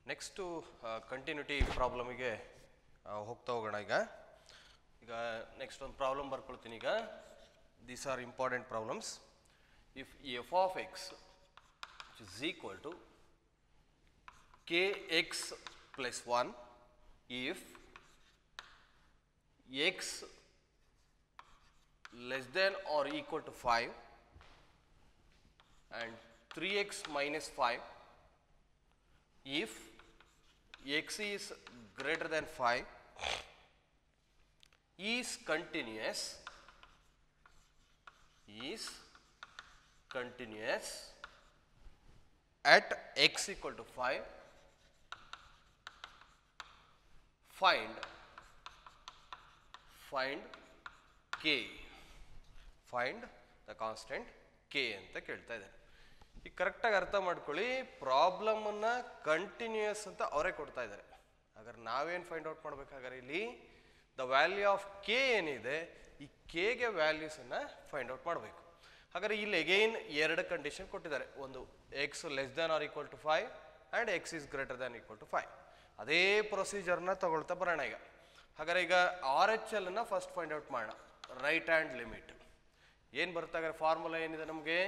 next continuity ಪ್ರಾಬ್ಲಮಿಗೆ ಹೋಗ್ತಾ ಹೋಗೋಣ ಈಗ ಈಗ ನೆಕ್ಸ್ಟ್ ಒಂದು ಪ್ರಾಬ್ಲಮ್ ಬರ್ಕೊಳ್ತೀನಿ ಈಗ these are important problems if f of x is equal to k x plus one if x less than or equal to five and 3x minus 5 if x is greater than 5 is continuous is continuous at x equal to 5 find find k find the constant k ಅಂತ ಕೇಳ್ತಾ ಇದ್ದಾರೆ ಈಗ ಕರೆಕ್ಟಾಗಿ ಅರ್ಥ ಮಾಡ್ಕೊಳ್ಳಿ ಪ್ರಾಬ್ಲಮನ್ನು continuous ಅಂತ ಅವರೇ ಕೊಡ್ತಾ ಇದ್ದಾರೆ ಹಾಗಾದ್ರೆ ನಾವೇನು ಫೈಂಡ್ ಔಟ್ ಮಾಡ್ಬೇಕಾದ್ರೆ ಇಲ್ಲಿ ದ ವ್ಯಾಲ್ಯೂ ಆಫ್ ಕೆ ಏನಿದೆ ಈ ಕೆಗೆ ವ್ಯಾಲ್ಯೂಸನ್ನು ಫೈಂಡ್ ಔಟ್ ಮಾಡಬೇಕು ಹಾಗಾದ್ರೆ ಇಲ್ಲಿ ಅಗೈನ್ ಎರಡು ಕಂಡೀಷನ್ ಕೊಟ್ಟಿದ್ದಾರೆ ಒಂದು x less than or equal to five and x is greater than equal to five ಅದೇ ಪ್ರೊಸೀಜರ್ನ ತಗೊಳ್ತಾ ಬರೋಣ ಈಗ ಹಾಗಾದ್ರೆ ಈಗ ಆರ್ ಎಚ್ ಎಲ್ನ ಫಸ್ಟ್ ಫೈಂಡ್ ಔಟ್ ಮಾಡೋಣ ರೈಟ್ ಹ್ಯಾಂಡ್ ಲಿಮಿಟ್ ಏನು ಬರ್ತಾಗ ಫಾರ್ಮುಲಾ ಏನಿದೆ ನಮಗೆ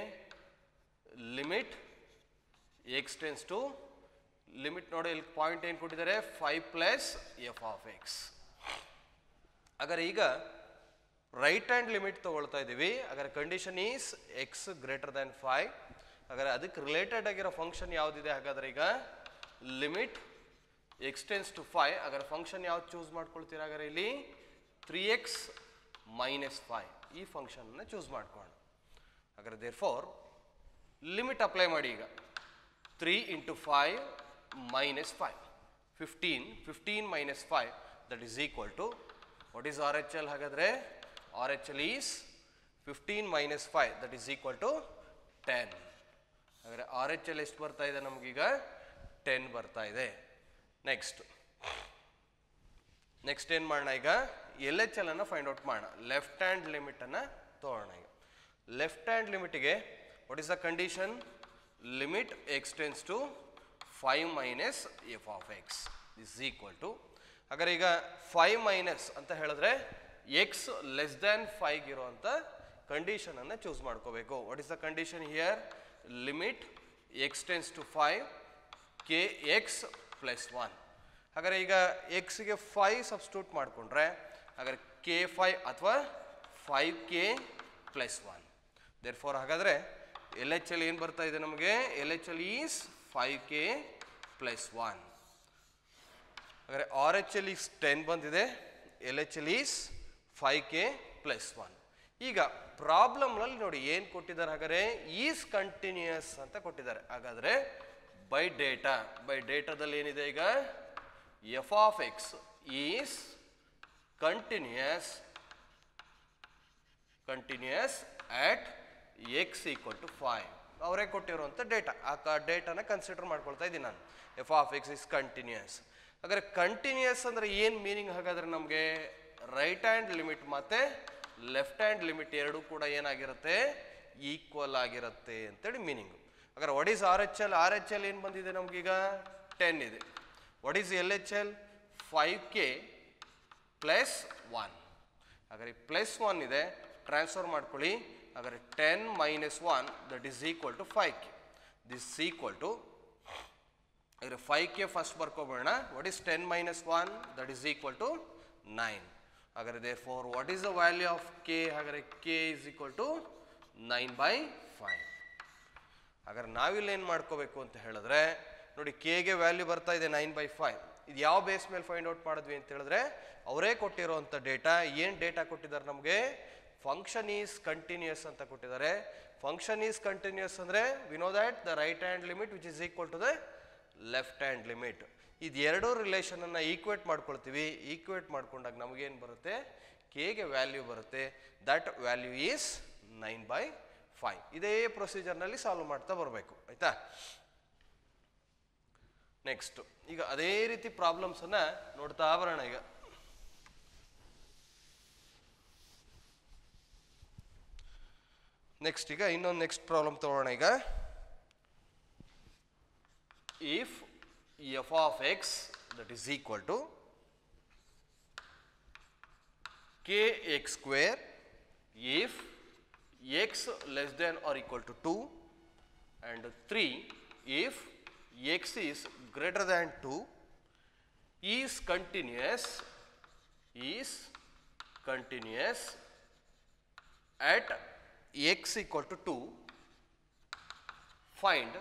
limit x tends to limit ನೋಡಿ ಇಲ್ಲಿ ಪಾಯಿಂಟ್ ಏನು ಕೊಟ್ಟಿದ್ದಾರೆ five plus f of x ಹಾಗಾದ್ರೆ ಈಗ ರೈಟ್ ಹ್ಯಾಂಡ್ ಲಿಮಿಟ್ ತಗೊಳ್ತಾ ಇದ್ದೀವಿ ಹಾಗಾದ್ರೆ condition is x greater than five ಹಾಗಾದ್ರೆ ಅದಕ್ಕೆ ರಿಲೇಟೆಡ್ ಆಗಿರೋ ಫಂಕ್ಷನ್ ಯಾವುದಿದೆ ಹಾಗಾದ್ರೆ ಈಗ ಲಿಮಿಟ್ ಎಕ್ಸ್ಟೆನ್ಸ್ ಟು ಫೈವ್ ಹಾಗಾದ್ರೆ ಫಂಕ್ಷನ್ ಯಾವ್ದು ಚೂಸ್ ಮಾಡ್ಕೊಳ್ತೀರಾ ಹಾಗಾದ್ರೆ ಇಲ್ಲಿ ತ್ರೀ ಎಕ್ಸ್ ಮೈನಸ್ ಫೈವ್ ಈ ಫಂಕ್ಷನ್ನ ಚೂಸ್ ಮಾಡ್ಕೊಳ್ಳೋಣ ಹಾಗಾದ್ರೆ ದೇರ್ ಫೋರ್ ಲಿಮಿಟ್ ಅಪ್ಲೈ ಮಾಡಿ ಈಗ three into five minus five fifteen fifteen minus five that is equal to what is R H L ಹಾಗಾದರೆ R H L is fifteen minus five that is equal to ten ಹಾಗಾದರೆ R H L ಎಷ್ಟು ಬರ್ತಾ ಇದೆ ನಮಗೀಗ ten ಬರ್ತಾ ಇದೆ next next ಏನು ಮಾಡೋಣ ಈಗ ಎಲ್ ಎಚ್ ಎಲ್ ಅನ್ನು ಫೈಂಡ್ ಔಟ್ ಮಾಡೋಣ ಲೆಫ್ಟ್ ಹ್ಯಾಂಡ್ ಲಿಮಿಟನ್ನು ತೊಗೊಳ್ಳೋಣ ಈಗ ಲೆಫ್ಟ್ ಹ್ಯಾಂಡ್ ಲಿಮಿಟಿಗೆ what is the condition limit x tends to five minus f of x is equal to ಹಾಗಾದ್ರೆ ಈಗ ಫೈವ್ ಮೈನಸ್ ಅಂತ ಹೇಳಿದ್ರೆ ಎಕ್ಸ್ ಲೆಸ್ ದ್ಯಾನ್ ಫೈವ್ ಇರುವಂಥ ಕಂಡೀಷನನ್ನು ಚೂಸ್ ಮಾಡ್ಕೋಬೇಕು what is the condition here limit x tends to five k x plus one ಹಾಗಾದ್ರೆ ಈಗ ಎಕ್ಸ್ಗೆ ಫೈವ್ ಸಬ್ಸ್ಟ್ಯೂಟ್ ಮಾಡಿಕೊಂಡ್ರೆ ಹಾಗಾದ್ರೆ ಕೆ ಫೈವ್ ಅಥವಾ five k plus one therefore ಹಾಗಾದರೆ ಎಲ್ ಎಚ್ ಎಲ್ ಏನು ಬರ್ತಾ ಇದೆ ನಮಗೆ L H L is five k plus one ಹಾಗಾದರೆ R H L is ten ಬಂದಿದೆ L H L is five k plus one ಈಗ ಪ್ರಾಬ್ಲಮ್ನಲ್ಲಿ ನೋಡಿ ಏನು ಕೊಟ್ಟಿದ್ದಾರೆ ಹಾಗಾದರೆ ಈಸ್ ಕಂಟಿನ್ಯೂಯಸ್ ಅಂತ ಕೊಟ್ಟಿದ್ದಾರೆ ಹಾಗಾದರೆ ಬೈ ಡೇಟಾ ಬೈ ಡೇಟಾದಲ್ಲಿ ಏನಿದೆ ಈಗ f of x is continuous continuous at x equal to five ಅವರೇ ಕೊಟ್ಟಿರುವಂಥ ಡೇಟಾ ಆ ಕ ಡೇಟಾನ ಕನ್ಸಿಡರ್ ಮಾಡ್ಕೊಳ್ತಾ ಇದ್ದೀನಿ ನಾನು f of x is continuous ಹಾಗಾದ್ರೆ ಕಂಟಿನ್ಯೂಯಸ್ ಅಂದರೆ ಏನು ಮೀನಿಂಗ್ ಹಾಗಾದ್ರೆ ನಮಗೆ ರೈಟ್ ಹ್ಯಾಂಡ್ ಲಿಮಿಟ್ ಮತ್ತು ಲೆಫ್ಟ್ ಹ್ಯಾಂಡ್ ಲಿಮಿಟ್ ಎರಡೂ ಕೂಡ ಏನಾಗಿರುತ್ತೆ ಈಕ್ವಲ್ ಆಗಿರುತ್ತೆ ಅಂತೇಳಿ ಮೀನಿಂಗು ಹಾಗಾದ್ರೆ what is R H L R H L ಏನು ಬಂದಿದೆ ನಮಗೀಗ ಟೆನ್ ಇದೆ what is L H L five k plus one ಹಾಗಾದ್ರೆ ಪ್ಲಸ್ ಒನ್ ಇದೆ ಟ್ರಾನ್ಸ್ಫರ್ ಮಾಡ್ಕೊಳ್ಳಿ ಹಾಗಾದ್ರೆ ten minus one that is equal to five k this equal to ಹಾಗಾದ್ರೆ five k first ಬರ್ಕೋಬೇಡ what is ten minus one that is equal to nine ಹಾಗಾದ್ರೆ therefore what is the value of k ಹಾಗಾದ್ರೆ k is equal to nine by five ಹಾಗಾದ್ರೆ ನಾವಿಲ್ಲಿ ಏನು ಮಾಡ್ಕೋಬೇಕು ಅಂತ ಹೇಳಿದ್ರೆ ನೋಡಿ ಕೆಗೆ ವ್ಯಾಲ್ಯೂ ಬರ್ತಾ ಇದೆ ನೈನ್ ಬೈ ಫೈವ್ ಇದು ಯಾವ ಬೇಸ್ ಮೇಲೆ ಫೈಂಡ್ ಔಟ್ ಮಾಡಿದ್ವಿ ಅಂತ ಹೇಳಿದ್ರೆ ಅವರೇ ಕೊಟ್ಟಿರುವಂಥ ಡೇಟಾ ಏನು ಡೇಟಾ ಕೊಟ್ಟಿದ್ದಾರೆ ನಮಗೆ ಫಂಕ್ಷನ್ ಈಸ್ ಕಂಟಿನ್ಯೂಯಸ್ ಅಂತ ಕೊಟ್ಟಿದ್ದಾರೆ ಫಂಕ್ಷನ್ ಈಸ್ ಕಂಟಿನ್ಯೂಯಸ್ ಅಂದರೆ we know that the right hand limit which is equal to the left hand limit ಇದು ಎರಡೂ ರಿಲೇಷನನ್ನು ಈಕ್ವೇಟ್ ಮಾಡ್ಕೊಳ್ತೀವಿ ಈಕ್ವೇಟ್ ಮಾಡ್ಕೊಂಡಾಗ ನಮಗೇನು ಬರುತ್ತೆ ಕೆಗೆ ವ್ಯಾಲ್ಯೂ ಬರುತ್ತೆ that value is nine by five ಇದೇ ಪ್ರೊಸೀಜರ್ನಲ್ಲಿ ಸಾಲ್ವ್ ಮಾಡ್ತಾ ಬರಬೇಕು ಆಯ್ತಾ ನೆಕ್ಸ್ಟ್ ಈಗ ಅದೇ ರೀತಿ ಪ್ರಾಬ್ಲಮ್ಸನ್ನು ನೋಡ್ತಾ ಬರೋಣ ಈಗ ನೆಕ್ಸ್ಟ್ ಈಗ ಇನ್ನೊಂದು ನೆಕ್ಸ್ಟ್ ಪ್ರಾಬ್ಲಮ್ ತಗೊಳ್ಳೋಣ ಈಗ if f of x that is equal to kx square if x less than or equal to 2 and 3 if x is greater than 2 is continuous is continuous at x equal to 2 find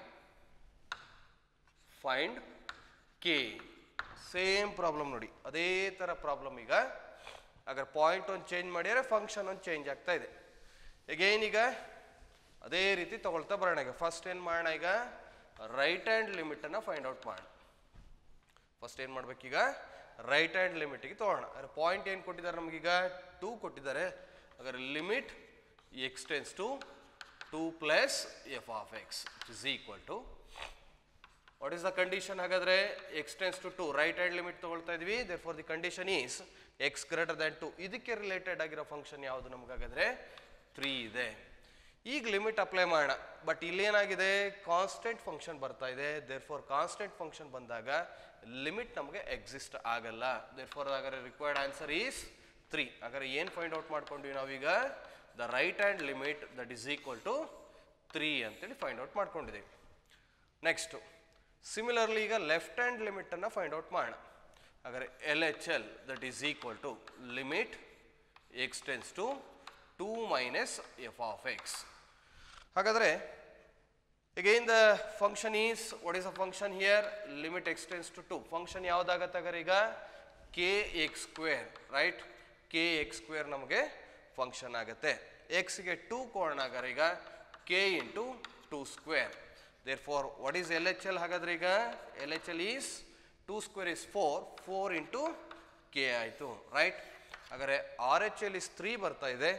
find k same problem ನೋಡಿ ಅದೇ ಥರ problem ಈಗ ಅಗರ್ point ಒಂದು change ಮಾಡಿದರೆ function ಒಂದು change ಆಗ್ತಾ ಇದೆ ಎಗೇನ್ ಈಗ ಅದೇ ರೀತಿ ತಗೊಳ್ತಾ ಬರೋಣ ಈಗ ಫಸ್ಟ್ ಏನು ಮಾಡೋಣ ಈಗ ರೈಟ್ ಹ್ಯಾಂಡ್ ಲಿಮಿಟನ್ನು ಫೈಂಡ್ ಔಟ್ ಮಾಡೋಣ ಫಸ್ಟ್ ಏನು ಮಾಡ್ಬೇಕೀಗ ರೈಟ್ ಹ್ಯಾಂಡ್ ಲಿಮಿಟಿಗೆ ತೊಗೊಳ್ಳೋಣ ಅದ್ರ ಪಾಯಿಂಟ್ ಏನು ಕೊಟ್ಟಿದ್ದಾರೆ ನಮಗೀಗ ಟೂ ಕೊಟ್ಟಿದ್ದಾರೆ ಹಾಗಾದ್ರೆ limit x tends to two plus f of x is equal to what is the condition ಹಾಗಾದ್ರೆ x tends to two right hand limit ತಗೊಳ್ತಾ ಇದ್ವಿ therefore the condition is x greater than two ಇದಕ್ಕೆ related ಆಗಿರೋ function ಯಾವುದು ನಮಗಾಗಾದ್ರೆ three ಇದೆ ಈಗ limit apply ಮಾಡೋಣ ಬಟ್ ಇಲ್ಲೇನಾಗಿದೆ ಕಾನ್ಸ್ಟೆಂಟ್ ಫಂಕ್ಷನ್ ಬರ್ತಾ ಇದೆ ದೇರ್ ಫಾರ್ ಕಾನ್ಸ್ಟೆಂಟ್ ಫಂಕ್ಷನ್ ಬಂದಾಗ ಲಿಮಿಟ್ ನಮಗೆ ಎಕ್ಸಿಸ್ಟ್ ಆಗಲ್ಲ ದೇರ್ ಫಾರ್ ಹಾಗಾದ್ರೆ ರಿಕ್ವೈರ್ಡ್ ಆನ್ಸರ್ ಈಸ್ ತ್ರೀ ಹಾಗಾದ್ರೆ ಏನು ಫೈಂಡ್ ಔಟ್ ಮಾಡ್ಕೊಂಡ್ವಿ ನಾವೀಗ the right hand limit that is equal to three ಅಂತೇಳಿ ಫೈಂಡ್ ಔಟ್ ಮಾಡ್ಕೊಂಡಿದ್ದೀವಿ ನೆಕ್ಸ್ಟು ಸಿಮಿಲರ್ಲಿ ಈಗ ಲೆಫ್ಟ್ ಹ್ಯಾಂಡ್ ಲಿಮಿಟನ್ನು ಫೈಂಡ್ ಔಟ್ ಮಾಡೋಣ ಹಾಗಾದ್ರೆ L H L that is equal to limit x tends to two minus f of x ಹಾಗಾದರೆ again the function is what is the function here limit extends to 2 function ಯಾವ್ದಾಗತ್ತೆ ಹಾಗಾದ್ರೆ ಈಗ k x square right k x square ನಮಗೆ function ಆಗುತ್ತೆ ಎಕ್ಸ್ಗೆ two ಕೋಣ ಹಾಗಾದ್ರೆ ಈಗ k into two square therefore what is L H L ಹಾಗಾದ್ರೆ ಈಗ L H L is two square is four four into k ಆಯಿತು right ಹಾಗಾದ್ರೆ R H L is three ಬರ್ತಾ ಇದೆ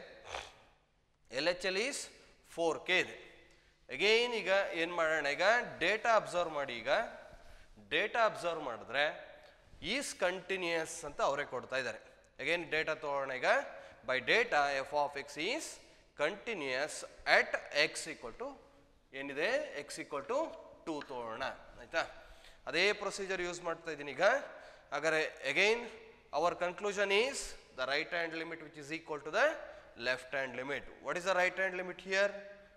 L H L is four k ಇದೆ again ಈಗ ಏನು ಮಾಡೋಣ ಈಗ ಡೇಟಾ ಅಬ್ಸರ್ವ್ ಮಾಡಿ ಈಗ ಡೇಟಾ ಅಬ್ಸರ್ವ್ ಮಾಡಿದ್ರೆ ಈಸ್ ಕಂಟಿನ್ಯೂಯಸ್ ಅಂತ ಅವರೇ ಕೊಡ್ತಾ ಇದ್ದಾರೆ ಅಗೈನ್ ಡೇಟಾ ತಗೊಳ್ಳೋಣ ಈಗ by data f of x is continuous at x equal to ಏನಿದೆ ಎಕ್ಸ್ ಈಕ್ವಲ್ ಟು ಟೂ ತಗೊಳ್ಳೋಣ ಆಯ್ತಾ ಅದೇ ಪ್ರೊಸೀಜರ್ ಯೂಸ್ ಮಾಡ್ತಾ ಇದ್ದೀನಿ ಈಗ ಹಾಗಾದ್ರೆ again our conclusion is the right hand limit which is equal to the left hand limit what is the right hand limit here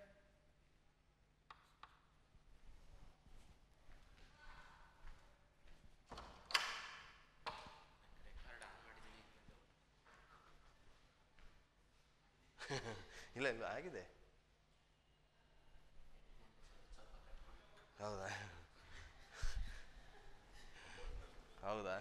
ಇಲ್ಲ ಇಲ್ಲ ಆಗಿದೆ ಹೌದಾ ಹೌದಾ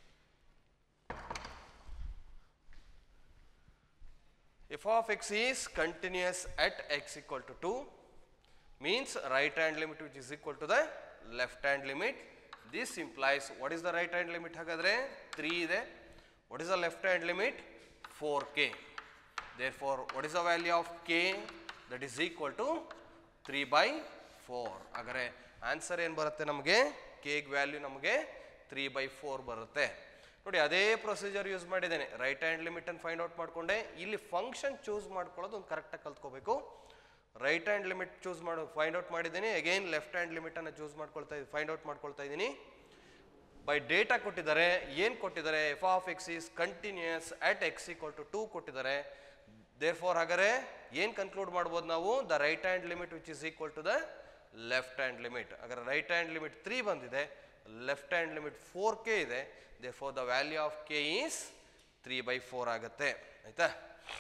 f of x is continuous at x equal to two means right hand limit which is equal to the left hand limit this implies what is the right hand limit ಹಾಗಾದ್ರೆ 3 ಇದೆ what is the left hand limit 4k therefore what is the value of k that is equal to 3 by 4 ಹಾಗಾದ್ರೆ answer ಏನು ಬರುತ್ತೆ ನಮಗೆ ಕೇಗ್ value ನಮಗೆ three by four ಬರುತ್ತೆ ನೋಡಿ ಅದೇ ಪ್ರೊಸೀಜರ್ ಯೂಸ್ ಮಾಡಿದ್ದೇನೆ ರೈಟ್ ಹ್ಯಾಂಡ್ ಲಿಮಿಟನ್ನು ಫೈಂಡ್ ಔಟ್ ಮಾಡಿಕೊಂಡೆ ಇಲ್ಲಿ ಫಂಕ್ಷನ್ ಚೂಸ್ ಮಾಡ್ಕೊಳ್ಳೋದು ಒಂದು ಕರೆಕ್ಟಾಗಿ ಕಲ್ತ್ಕೋಬೇಕು ರೈಟ್ ಹ್ಯಾಂಡ್ ಲಿಮಿಟ್ ಚೂಸ್ ಮಾಡೋ ಫೈಂಡ್ ಔಟ್ ಮಾಡಿದ್ದೀನಿ ಅಗೈನ್ ಲೆಫ್ಟ್ ಹ್ಯಾಂಡ್ ಲಿಮಿಟನ್ನು ಚೂಸ್ ಮಾಡ್ಕೊಳ್ತಾ ಇದ್ದೀನಿ ಫೈಂಡ್ ಔಟ್ ಮಾಡ್ಕೊಳ್ತಾ ಇದ್ದೀನಿ ಬೈ ಡೇಟಾ ಕೊಟ್ಟಿದ್ದಾರೆ ಏನು ಕೊಟ್ಟಿದ್ದಾರೆ f of x is continuous at x equal to two ಕೊಟ್ಟಿದ್ದಾರೆ ದೇರ್ ಫಾರ್ ಹಾಗಾದ್ರೆ ಏನು ಕನ್ಕ್ಲೂಡ್ ಮಾಡ್ಬೋದು ನಾವು the right hand limit which is equal to the left hand limit ಹಾಗಾದ್ರೆ ರೈಟ್ ಹ್ಯಾಂಡ್ ಲಿಮಿಟ್ ತ್ರೀ ಬಂದಿದೆ left hand limit four k ಇದೆ therefore the value of k is three by four ಆಗುತ್ತೆ ಆಯ್ತಾ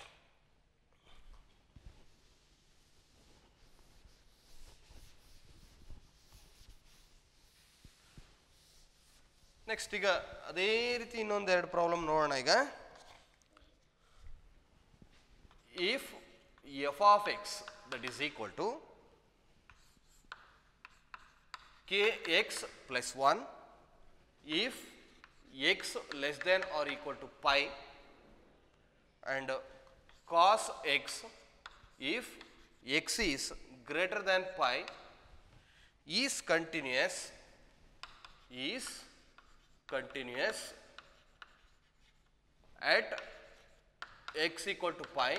next ಈಗ ಅದೇ ರೀತಿ ಇನ್ನೊಂದೆರಡು problem ನೋಡೋಣ ಈಗ if f of x that is equal to k x plus one if x less than or equal to pi and cos x if x is greater than pi is continuous is continuous at x equal to pi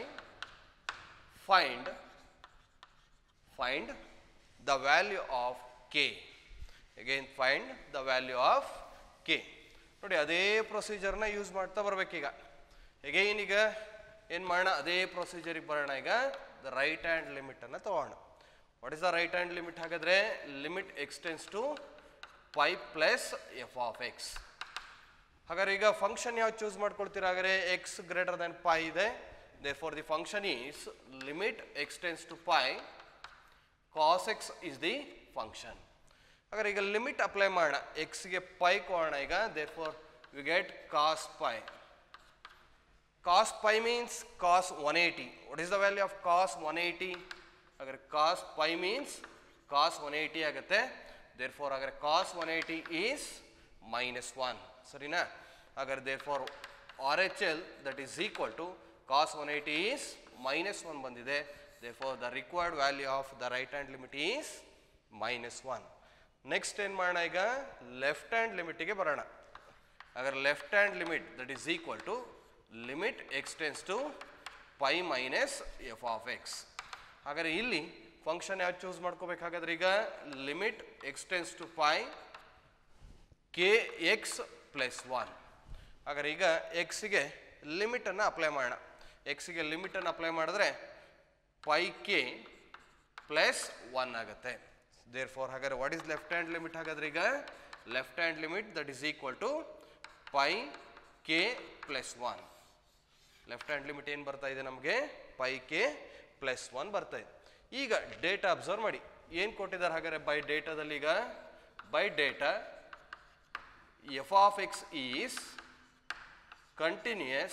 find find the value of k again find the value of k ನೋಡಿ ಅದೇ ಪ್ರೊಸೀಜರ್ನ use ಮಾಡ್ತಾ ಬರ್ಬೇಕೀಗ again ಈಗ ಏನು ಮಾಡೋಣ ಅದೇ ಪ್ರೊಸೀಜರಿಗೆ ಬರೋಣ ಈಗ the right hand ಲಿಮಿಟನ್ನು ತಗೋಣ what is the right hand limit ಹಾಗಾದ್ರೆ limit x tends to pi plus f of x ಹಾಗಾದ್ರೆ ಈಗ ಫಂಕ್ಷನ್ ಯಾವ್ದು ಚೂಸ್ ಮಾಡ್ಕೊಳ್ತೀರಾ ಹಾಗಾದ್ರೆ ಎಕ್ಸ್ ಗ್ರೇಟರ್ ದನ್ ಪೈ ಇದೆ therefore the function is limit x tends to pi cos x is the function ಹಾಗಾದ್ರೆ ಈಗ limit apply ಮಾಡೋಣ ಎಕ್ಸ್ಗೆ ಪೈ ಕೊಡೋಣ ಈಗ therefore you get cos pi cos pi means cos one eighty what is the value of cos one eighty ಹಾಗಾದ್ರೆ cos pi means cos one eighty ಆಗುತ್ತೆ therefore ಹಾಗಾದ್ರೆ cos one eighty is minus one ಸರಿನಾ ಹಾಗಾದ್ರೆ therefore R H L that is equal to cos one eighty is minus one ಬಂದಿದೆ therefore the required value of the right hand limit is minus one next ಏನು ಮಾಡೋಣ ಈಗ left hand ಲಿಮಿಟಿಗೆ ಬರೋಣ ಹಾಗಾದ್ರೆ left hand limit that is equal to limit x tends to pi minus f of x ಹಾಗಾದ್ರೆ ಇಲ್ಲಿ function ಯಾವ್ದು choose ಮಾಡ್ಕೋಬೇಕಾಗಾದ್ರೆ ಈಗ limit x tends to pi k x plus one ಹಾಗಾದ್ರೆ ಈಗ ಎಕ್ಸ್ಗೆ ಲಿಮಿಟನ್ನು ಅಪ್ಲೈ ಮಾಡೋಣ ಎಕ್ಸ್ಗೆ ಲಿಮಿಟನ್ನು ಅಪ್ಲೈ ಮಾಡಿದ್ರೆ ಪೈ ಕೆ ಪ್ಲಸ್ ಒನ್ ಆಗುತ್ತೆ ದೇರ್ ಫಾರ್ ಹಾಗಾದ್ರೆ what is left hand limit ಹಾಗಾದ್ರೆ ಈಗ left hand limit that is equal to pi k plus one left hand limit ಏನು ಬರ್ತಾ ಇದೆ ನಮಗೆ ಪೈ ಕೆ ಪ್ಲಸ್ ಒನ್ ಬರ್ತಾ ಇದೆ ಈಗ ಡೇಟಾ ಅಬ್ಸರ್ವ್ ಮಾಡಿ ಏನು ಕೊಟ್ಟಿದ್ದಾರೆ ಹಾಗಾದ್ರೆ ಬೈ ಡೇಟಾದಲ್ಲಿ ಈಗ by data f of x is continuous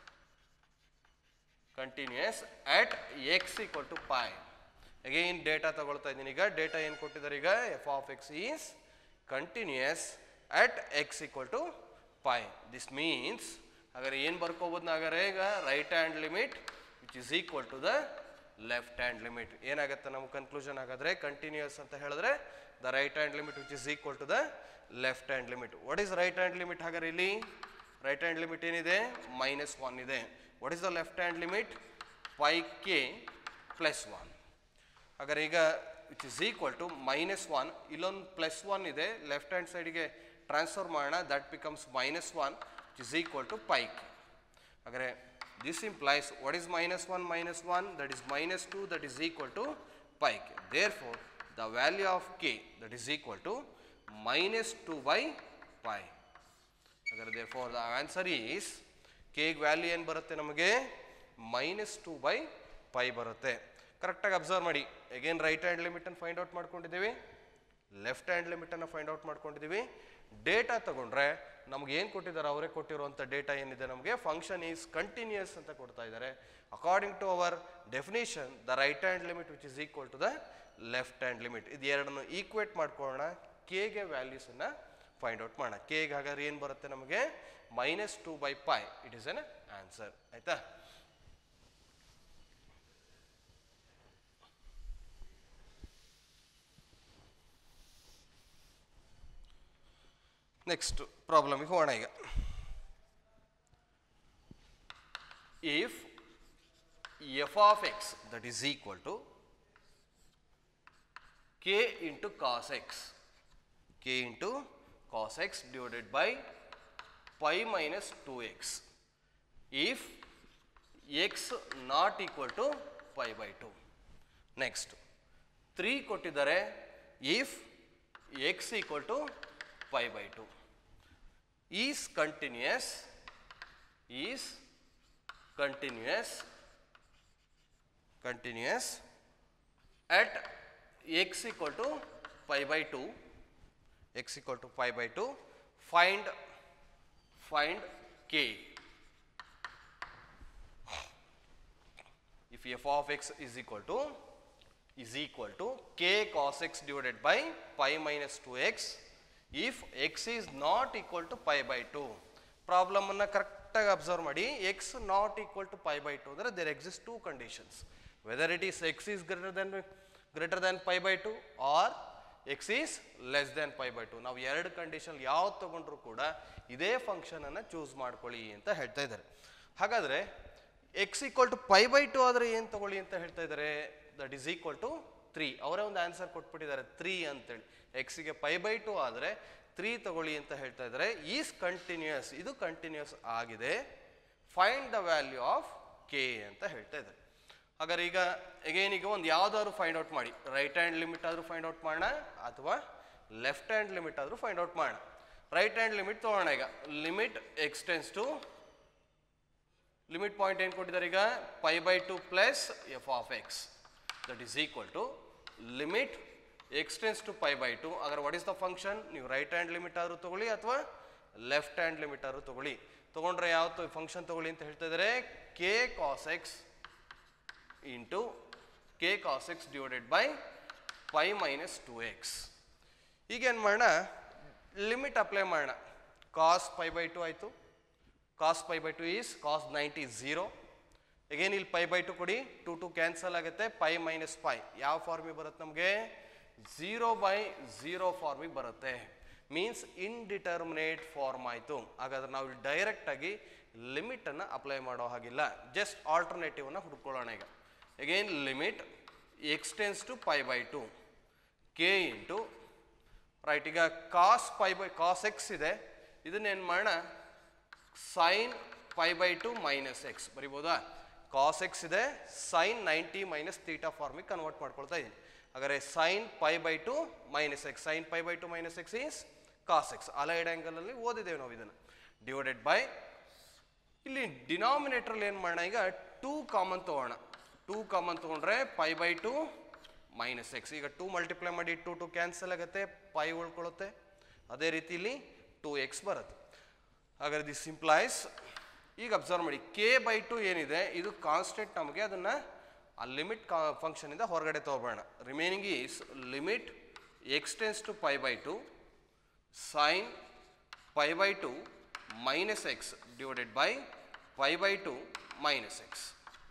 continuous at x equal to pi again data ತಗೊಳ್ತಾ ಇದ್ದೀನಿ ಈಗ ಡೇಟಾ ಏನು ಕೊಟ್ಟಿದ್ದಾರೆ ಈಗ f of x is continuous at x equal to pi this means ಹಾಗಾದ್ರೆ ಏನು ಬರ್ಕೋಬೋದು ಹಾಗಾದ್ರೆ ಈಗ right hand limit which is equal to the left hand limit ಏನಾಗುತ್ತೆ ನಮ್ಮ ಕನ್ಕ್ಲೂಷನ್ ಹಾಗಾದ್ರೆ ಕಂಟಿನ್ಯೂಯಸ್ ಅಂತ ಹೇಳಿದ್ರೆ the right hand limit which is equal to the left hand limit what is right hand limit ಹಾಗಾದ್ರೆ ಇಲ್ಲಿ ರೈಟ್ ಹ್ಯಾಂಡ್ ಲಿಮಿಟ್ ಏನಿದೆ minus one ಇದೆ what is the left hand limit pi k plus one ಹಾಗಾದ್ರೆ ಈಗ which is equal to minus one ಇಲ್ಲೊಂದು plus one ಇದೆ left hand ಸೈಡ್ಗೆ transfer ಮಾಡೋಣ that becomes minus one which is equal to pi k ಹಾಗಾದ್ರೆ this implies what is minus one minus one that is minus two that is equal to pi k therefore the value of k that is equal to minus two by pi ಹಾಗಾದ್ರೆ therefore the answer is ಕೆಗೆ value ಏನು ಬರುತ್ತೆ ನಮಗೆ minus two by pi ಬರುತ್ತೆ ಕರೆಕ್ಟಾಗಿ observe ಮಾಡಿ again right hand ಲಿಮಿಟನ್ನು find out ಮಾಡ್ಕೊಂಡಿದ್ದೀವಿ ಲೆಫ್ಟ್ ಹ್ಯಾಂಡ್ ಲಿಮಿಟನ್ನು ಫೈಂಡ್ ಔಟ್ ಮಾಡ್ಕೊಂಡಿದ್ದೀವಿ ಡೇಟಾ ತಗೊಂಡ್ರೆ ನಮ್ಗೆ ಏನು ಕೊಟ್ಟಿದ್ದಾರೆ ಅವರೇ ಕೊಟ್ಟಿರುವಂಥ ಡೇಟಾ ಏನಿದೆ ನಮಗೆ ಫಂಕ್ಷನ್ ಈಸ್ ಕಂಟಿನ್ಯೂಯಸ್ ಅಂತ ಕೊಡ್ತಾ ಇದ್ದಾರೆ according to our definition the right hand limit which is equal to the left hand limit ಇದು ಎರಡನ್ನು ಈಕ್ವೇಟ್ ಮಾಡ್ಕೊಳ್ಳೋಣ ಕೆಗೆ ವ್ಯಾಲ್ಯೂಸನ್ನು ಫೈಂಡ್ ಔಟ್ ಮಾಡೋಣ ಕೆಗೆ ಹಾಗಾದ್ರೆ ಏನು ಬರುತ್ತೆ ನಮಗೆ minus two by pi it is an answer ಆಯ್ತಾ ನೆಕ್ಸ್ಟ್ ಪ್ರಾಬ್ಲಮಿಗೆ ಹೋಗೋಣ ಈಗ if f of x that is equal to k into cos x k into cos x divided by pi minus two x if x not equal to pi by two next three ಕೊಟ್ಟಿದ್ದಾರೆ if x equal to pi by two is continuous is continuous continuous at x equal to pi by 2 x equal to pi by 2 find find k if f of x is equal to is equal to k cos x divided by pi minus 2x if x is not equal to pi by 2 problem ಅನ್ನ ಕರೆಕ್ಟಾಗಿ observe ಮಾಡಿ x not equal to pi by two ಅಂದರೆ there exist two conditions whether it is x is greater than greater than pi by two or x is less than pi by two ನಾವು ಎರಡು condition ಯಾವ್ದು ತಗೊಂಡ್ರು ಕೂಡ ಇದೇ ಫಂಕ್ಷನನ್ನು choose ಮಾಡ್ಕೊಳ್ಳಿ ಅಂತ ಹೇಳ್ತಾ ಇದ್ದಾರೆ ಹಾಗಾದರೆ x equal to pi by two ಆದರೆ ಏನು ತಗೊಳ್ಳಿ ಅಂತ ಹೇಳ್ತಾ ಇದ್ದಾರೆ that is equal to three ಅವರೇ ಒಂದು ಆನ್ಸರ್ ಕೊಟ್ಬಿಟ್ಟಿದ್ದಾರೆ ತ್ರೀ ಅಂತೇಳಿ ಎಕ್ಸಿಗೆ ಪೈ ಬೈ ಟು ಆದರೆ ತ್ರೀ ತಗೊಳ್ಳಿ ಅಂತ ಹೇಳ್ತಾ ಇದ್ದಾರೆ ಈಸ್ ಕಂಟಿನ್ಯೂಯಸ್ ಇದು ಕಂಟಿನ್ಯೂಸ್ ಆಗಿದೆ find the value of k ಅಂತ ಹೇಳ್ತಾ ಇದ್ದಾರೆ ಹಾಗಾದ್ರೆ ಈಗ ಅಗೇನ್ ಈಗ ಒಂದು ಯಾವ್ದಾದ್ರು ಫೈಂಡ್ ಔಟ್ ಮಾಡಿ ರೈಟ್ ಹ್ಯಾಂಡ್ ಲಿಮಿಟ್ ಆದ್ರೂ ಫೈಂಡ್ ಔಟ್ ಮಾಡೋಣ ಅಥವಾ ಲೆಫ್ಟ್ ಹ್ಯಾಂಡ್ ಲಿಮಿಟ್ ಆದ್ರೂ ಫೈಂಡ್ ಔಟ್ ಮಾಡೋಣ ರೈಟ್ ಹ್ಯಾಂಡ್ ಲಿಮಿಟ್ ತಗೋಣ ಈಗ limit x tends to limit point ಏನು ಕೊಟ್ಟಿದ್ದಾರೆ ಈಗ pi by two plus f of x that is equal to limit x tends to pi by two ಅಗರ್ ವಾಟ್ ಇಸ್ ದ ಫಂಕ್ಷನ್ ನೀವು right hand limit ಆದ್ರೂ ತಗೊಳ್ಳಿ ಅಥವಾ ಲೆಫ್ಟ್ ಹ್ಯಾಂಡ್ ಲಿಮಿಟ್ ಆದ್ರೂ ತಗೊಳ್ಳಿ ತಗೊಂಡ್ರೆ ಯಾವತ್ತು ಫಂಕ್ಷನ್ ತಗೊಳ್ಳಿ ಅಂತ ಹೇಳ್ತಾ ಇದ್ದಾರೆ k cos x into k cos x divided by pi minus two x ಈಗೇನು ಮಾಡೋಣ ಲಿಮಿಟ್ ಅಪ್ಲೈ ಮಾಡೋಣ ಕಾಸ್ ಪೈ ಬೈ ಟು ಆಯಿತು cos pi by two is cos ninety zero again ಇಲ್ಲಿ ಪೈ ಬೈ ಟು ಕೊಡಿ ಟು ಟು ಕ್ಯಾನ್ಸಲ್ ಆಗುತ್ತೆ pi minus pi ಯಾವ ಫಾರ್ಮಿಗೆ ಬರುತ್ತೆ ನಮಗೆ ಝೀರೋ ಬೈ ಝೀರೋ ಫಾರ್ಮಿಗೆ ಬರುತ್ತೆ ಮೀನ್ಸ್ ಇನ್ಡಿಟರ್ಮಿನೇಟ್ ಫಾರ್ಮ್ ಆಯಿತು ಹಾಗಾದ್ರೆ ನಾವು ಡೈರೆಕ್ಟಾಗಿ ಲಿಮಿಟನ್ನು ಅಪ್ಲೈ ಮಾಡೋ ಹಾಗಿಲ್ಲ ಜಸ್ಟ್ ಆಲ್ಟರ್ನೇಟಿವನ್ನ ಹುಡ್ಕೊಳ್ಳೋಣ ಈಗ again limit x tends to pi by two k into right ಈಗ cos pi by cos x ಇದೆ ಇದನ್ನೇನು ಮಾಡೋಣ sine pi by two minus x ಬರಿಬೋದಾ ಕಾಸ್ ಎಕ್ಸ್ ಇದೆ ಸೈನ್ ನೈಂಟಿ ಮೈನಸ್ ತೀಟಾ ಫಾರ್ಮಿಗೆ ಕನ್ವರ್ಟ್ ಮಾಡ್ಕೊಳ್ತಾ ಇದ್ದೀನಿ ಹಾಗಾದ್ರೆ sine pi by two minus x sine pi by two minus x is cos x allied ಆ್ಯಂಗಲಲ್ಲಿ ಓದಿದ್ದೇವೆ ನಾವು ಇದನ್ನು ಡಿವೈಡೆಡ್ ಬೈ ಇಲ್ಲಿ ಡಿನಾಮಿನೇಟ್ರಲ್ಲಿ ಏನು ಮಾಡೋಣ ಈಗ ಟೂ ಕಾಮನ್ ತೊಗೋಣ ಟೂ ಕಾಮನ್ ತೊಗೊಂಡ್ರೆ pi by two minus x ಈಗ ಟೂ ಮಲ್ಟಿಪ್ಲೈ ಮಾಡಿ ಟು ಟು ಕ್ಯಾನ್ಸಲ್ ಆಗುತ್ತೆ ಪೈ ಉಳ್ಕೊಳ್ಳುತ್ತೆ ಅದೇ ರೀತಿ ಇಲ್ಲಿ ಟೂ ಎಕ್ಸ್ ಬರುತ್ತೆ ಹಾಗಾದ್ರೆ ದಿ ಸಿಂಪ್ಲೈಸ್ ಈಗ ಅಬ್ಸರ್ವ್ ಮಾಡಿ ಕೆ ಬೈ ಟು ಏನಿದೆ ಇದು ಕಾನ್ಸ್ಟೆಂಟ್ ನಮಗೆ ಅದನ್ನು ಆ ಲಿಮಿಟ್ ಕಾ ಫಂಕ್ಷನಿಂದ ಹೊರಗಡೆ ತೊಗೊಬೋಣ remaining is limit x tends to pi by two sine pi by two minus x divided by pi by two minus x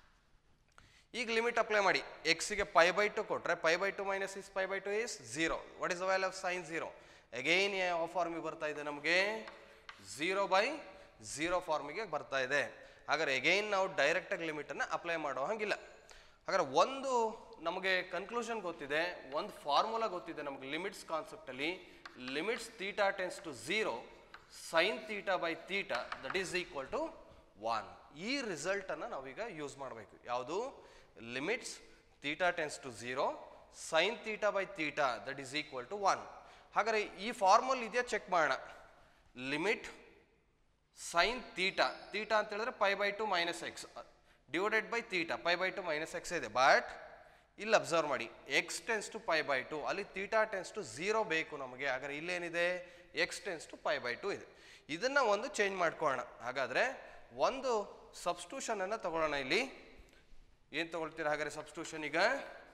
ಈಗ ಲಿಮಿಟ್ ಅಪ್ಲೈ ಮಾಡಿ ಎಕ್ಸ್ಗೆ ಪೈ ಬೈ ಟು ಕೊಟ್ಟರೆ pi by two minus is pi by two is zero what is the value of sine zero again ಯಾವ ಫಾರ್ಮಿಗೆ ಬರ್ತಾ ಇದೆ ನಮಗೆ zero by zero ಫಾರ್ಮಿಗೆ ಬರ್ತಾ ಇದೆ ಹಾಗಾದ್ರೆ ಎಗೈನ್ ನಾವು ಡೈರೆಕ್ಟಾಗಿ ಲಿಮಿಟನ್ನು ಅಪ್ಲೈ ಮಾಡೋ ಹಾಗಿಲ್ಲ ಹಾಗಾದ್ರೆ ಒಂದು ನಮಗೆ ಕನ್ಕ್ಲೂಷನ್ ಗೊತ್ತಿದೆ ಒಂದು ಫಾರ್ಮುಲಾ ಗೊತ್ತಿದೆ ನಮಗೆ ಲಿಮಿಟ್ಸ್ ಕಾನ್ಸೆಪ್ಟಲ್ಲಿ limits theta tends to zero sine theta by theta that is equal to one ಈ ರಿಸಲ್ಟನ್ನು ನಾವೀಗ ಯೂಸ್ ಮಾಡಬೇಕು ಯಾವುದು limits theta tends to zero sine theta by theta that is equal to one ಹಾಗಾದ್ರೆ ಈ ಫಾರ್ಮಲ್ ಇದೆಯಾ check ಮಾಡೋಣ limit sign theta theta ಅಂತ ಹೇಳಿದ್ರೆ pi by two minus x divided by theta pi by two minus x ಇದೆ but ಇಲ್ಲಿ observe ಮಾಡಿ x tends to pi by two ಅಲ್ಲಿ ತೀಟಾ ಟೆನ್ಸ್ ಟು ಝೀರೋ ಬೇಕು ನಮಗೆ ಹಾಗಾದ್ರೆ ಇಲ್ಲೇನಿದೆ x tends to pi by two ಇದೆ ಇದನ್ನ ಒಂದು ಚೇಂಜ್ ಮಾಡ್ಕೊಳ್ಳೋಣ ಹಾಗಾದ್ರೆ ಒಂದು ಸಬ್ಸ್ಟ್ಯೂಷನ್ ಅನ್ನ ತಗೊಳ್ಳೋಣ ಇಲ್ಲಿ ಏನ್ ತಗೊಳ್ತೀರಾ ಹಾಗಾದ್ರೆ ಸಬ್ಸ್ಟ್ಯೂಷನ್ ಈಗ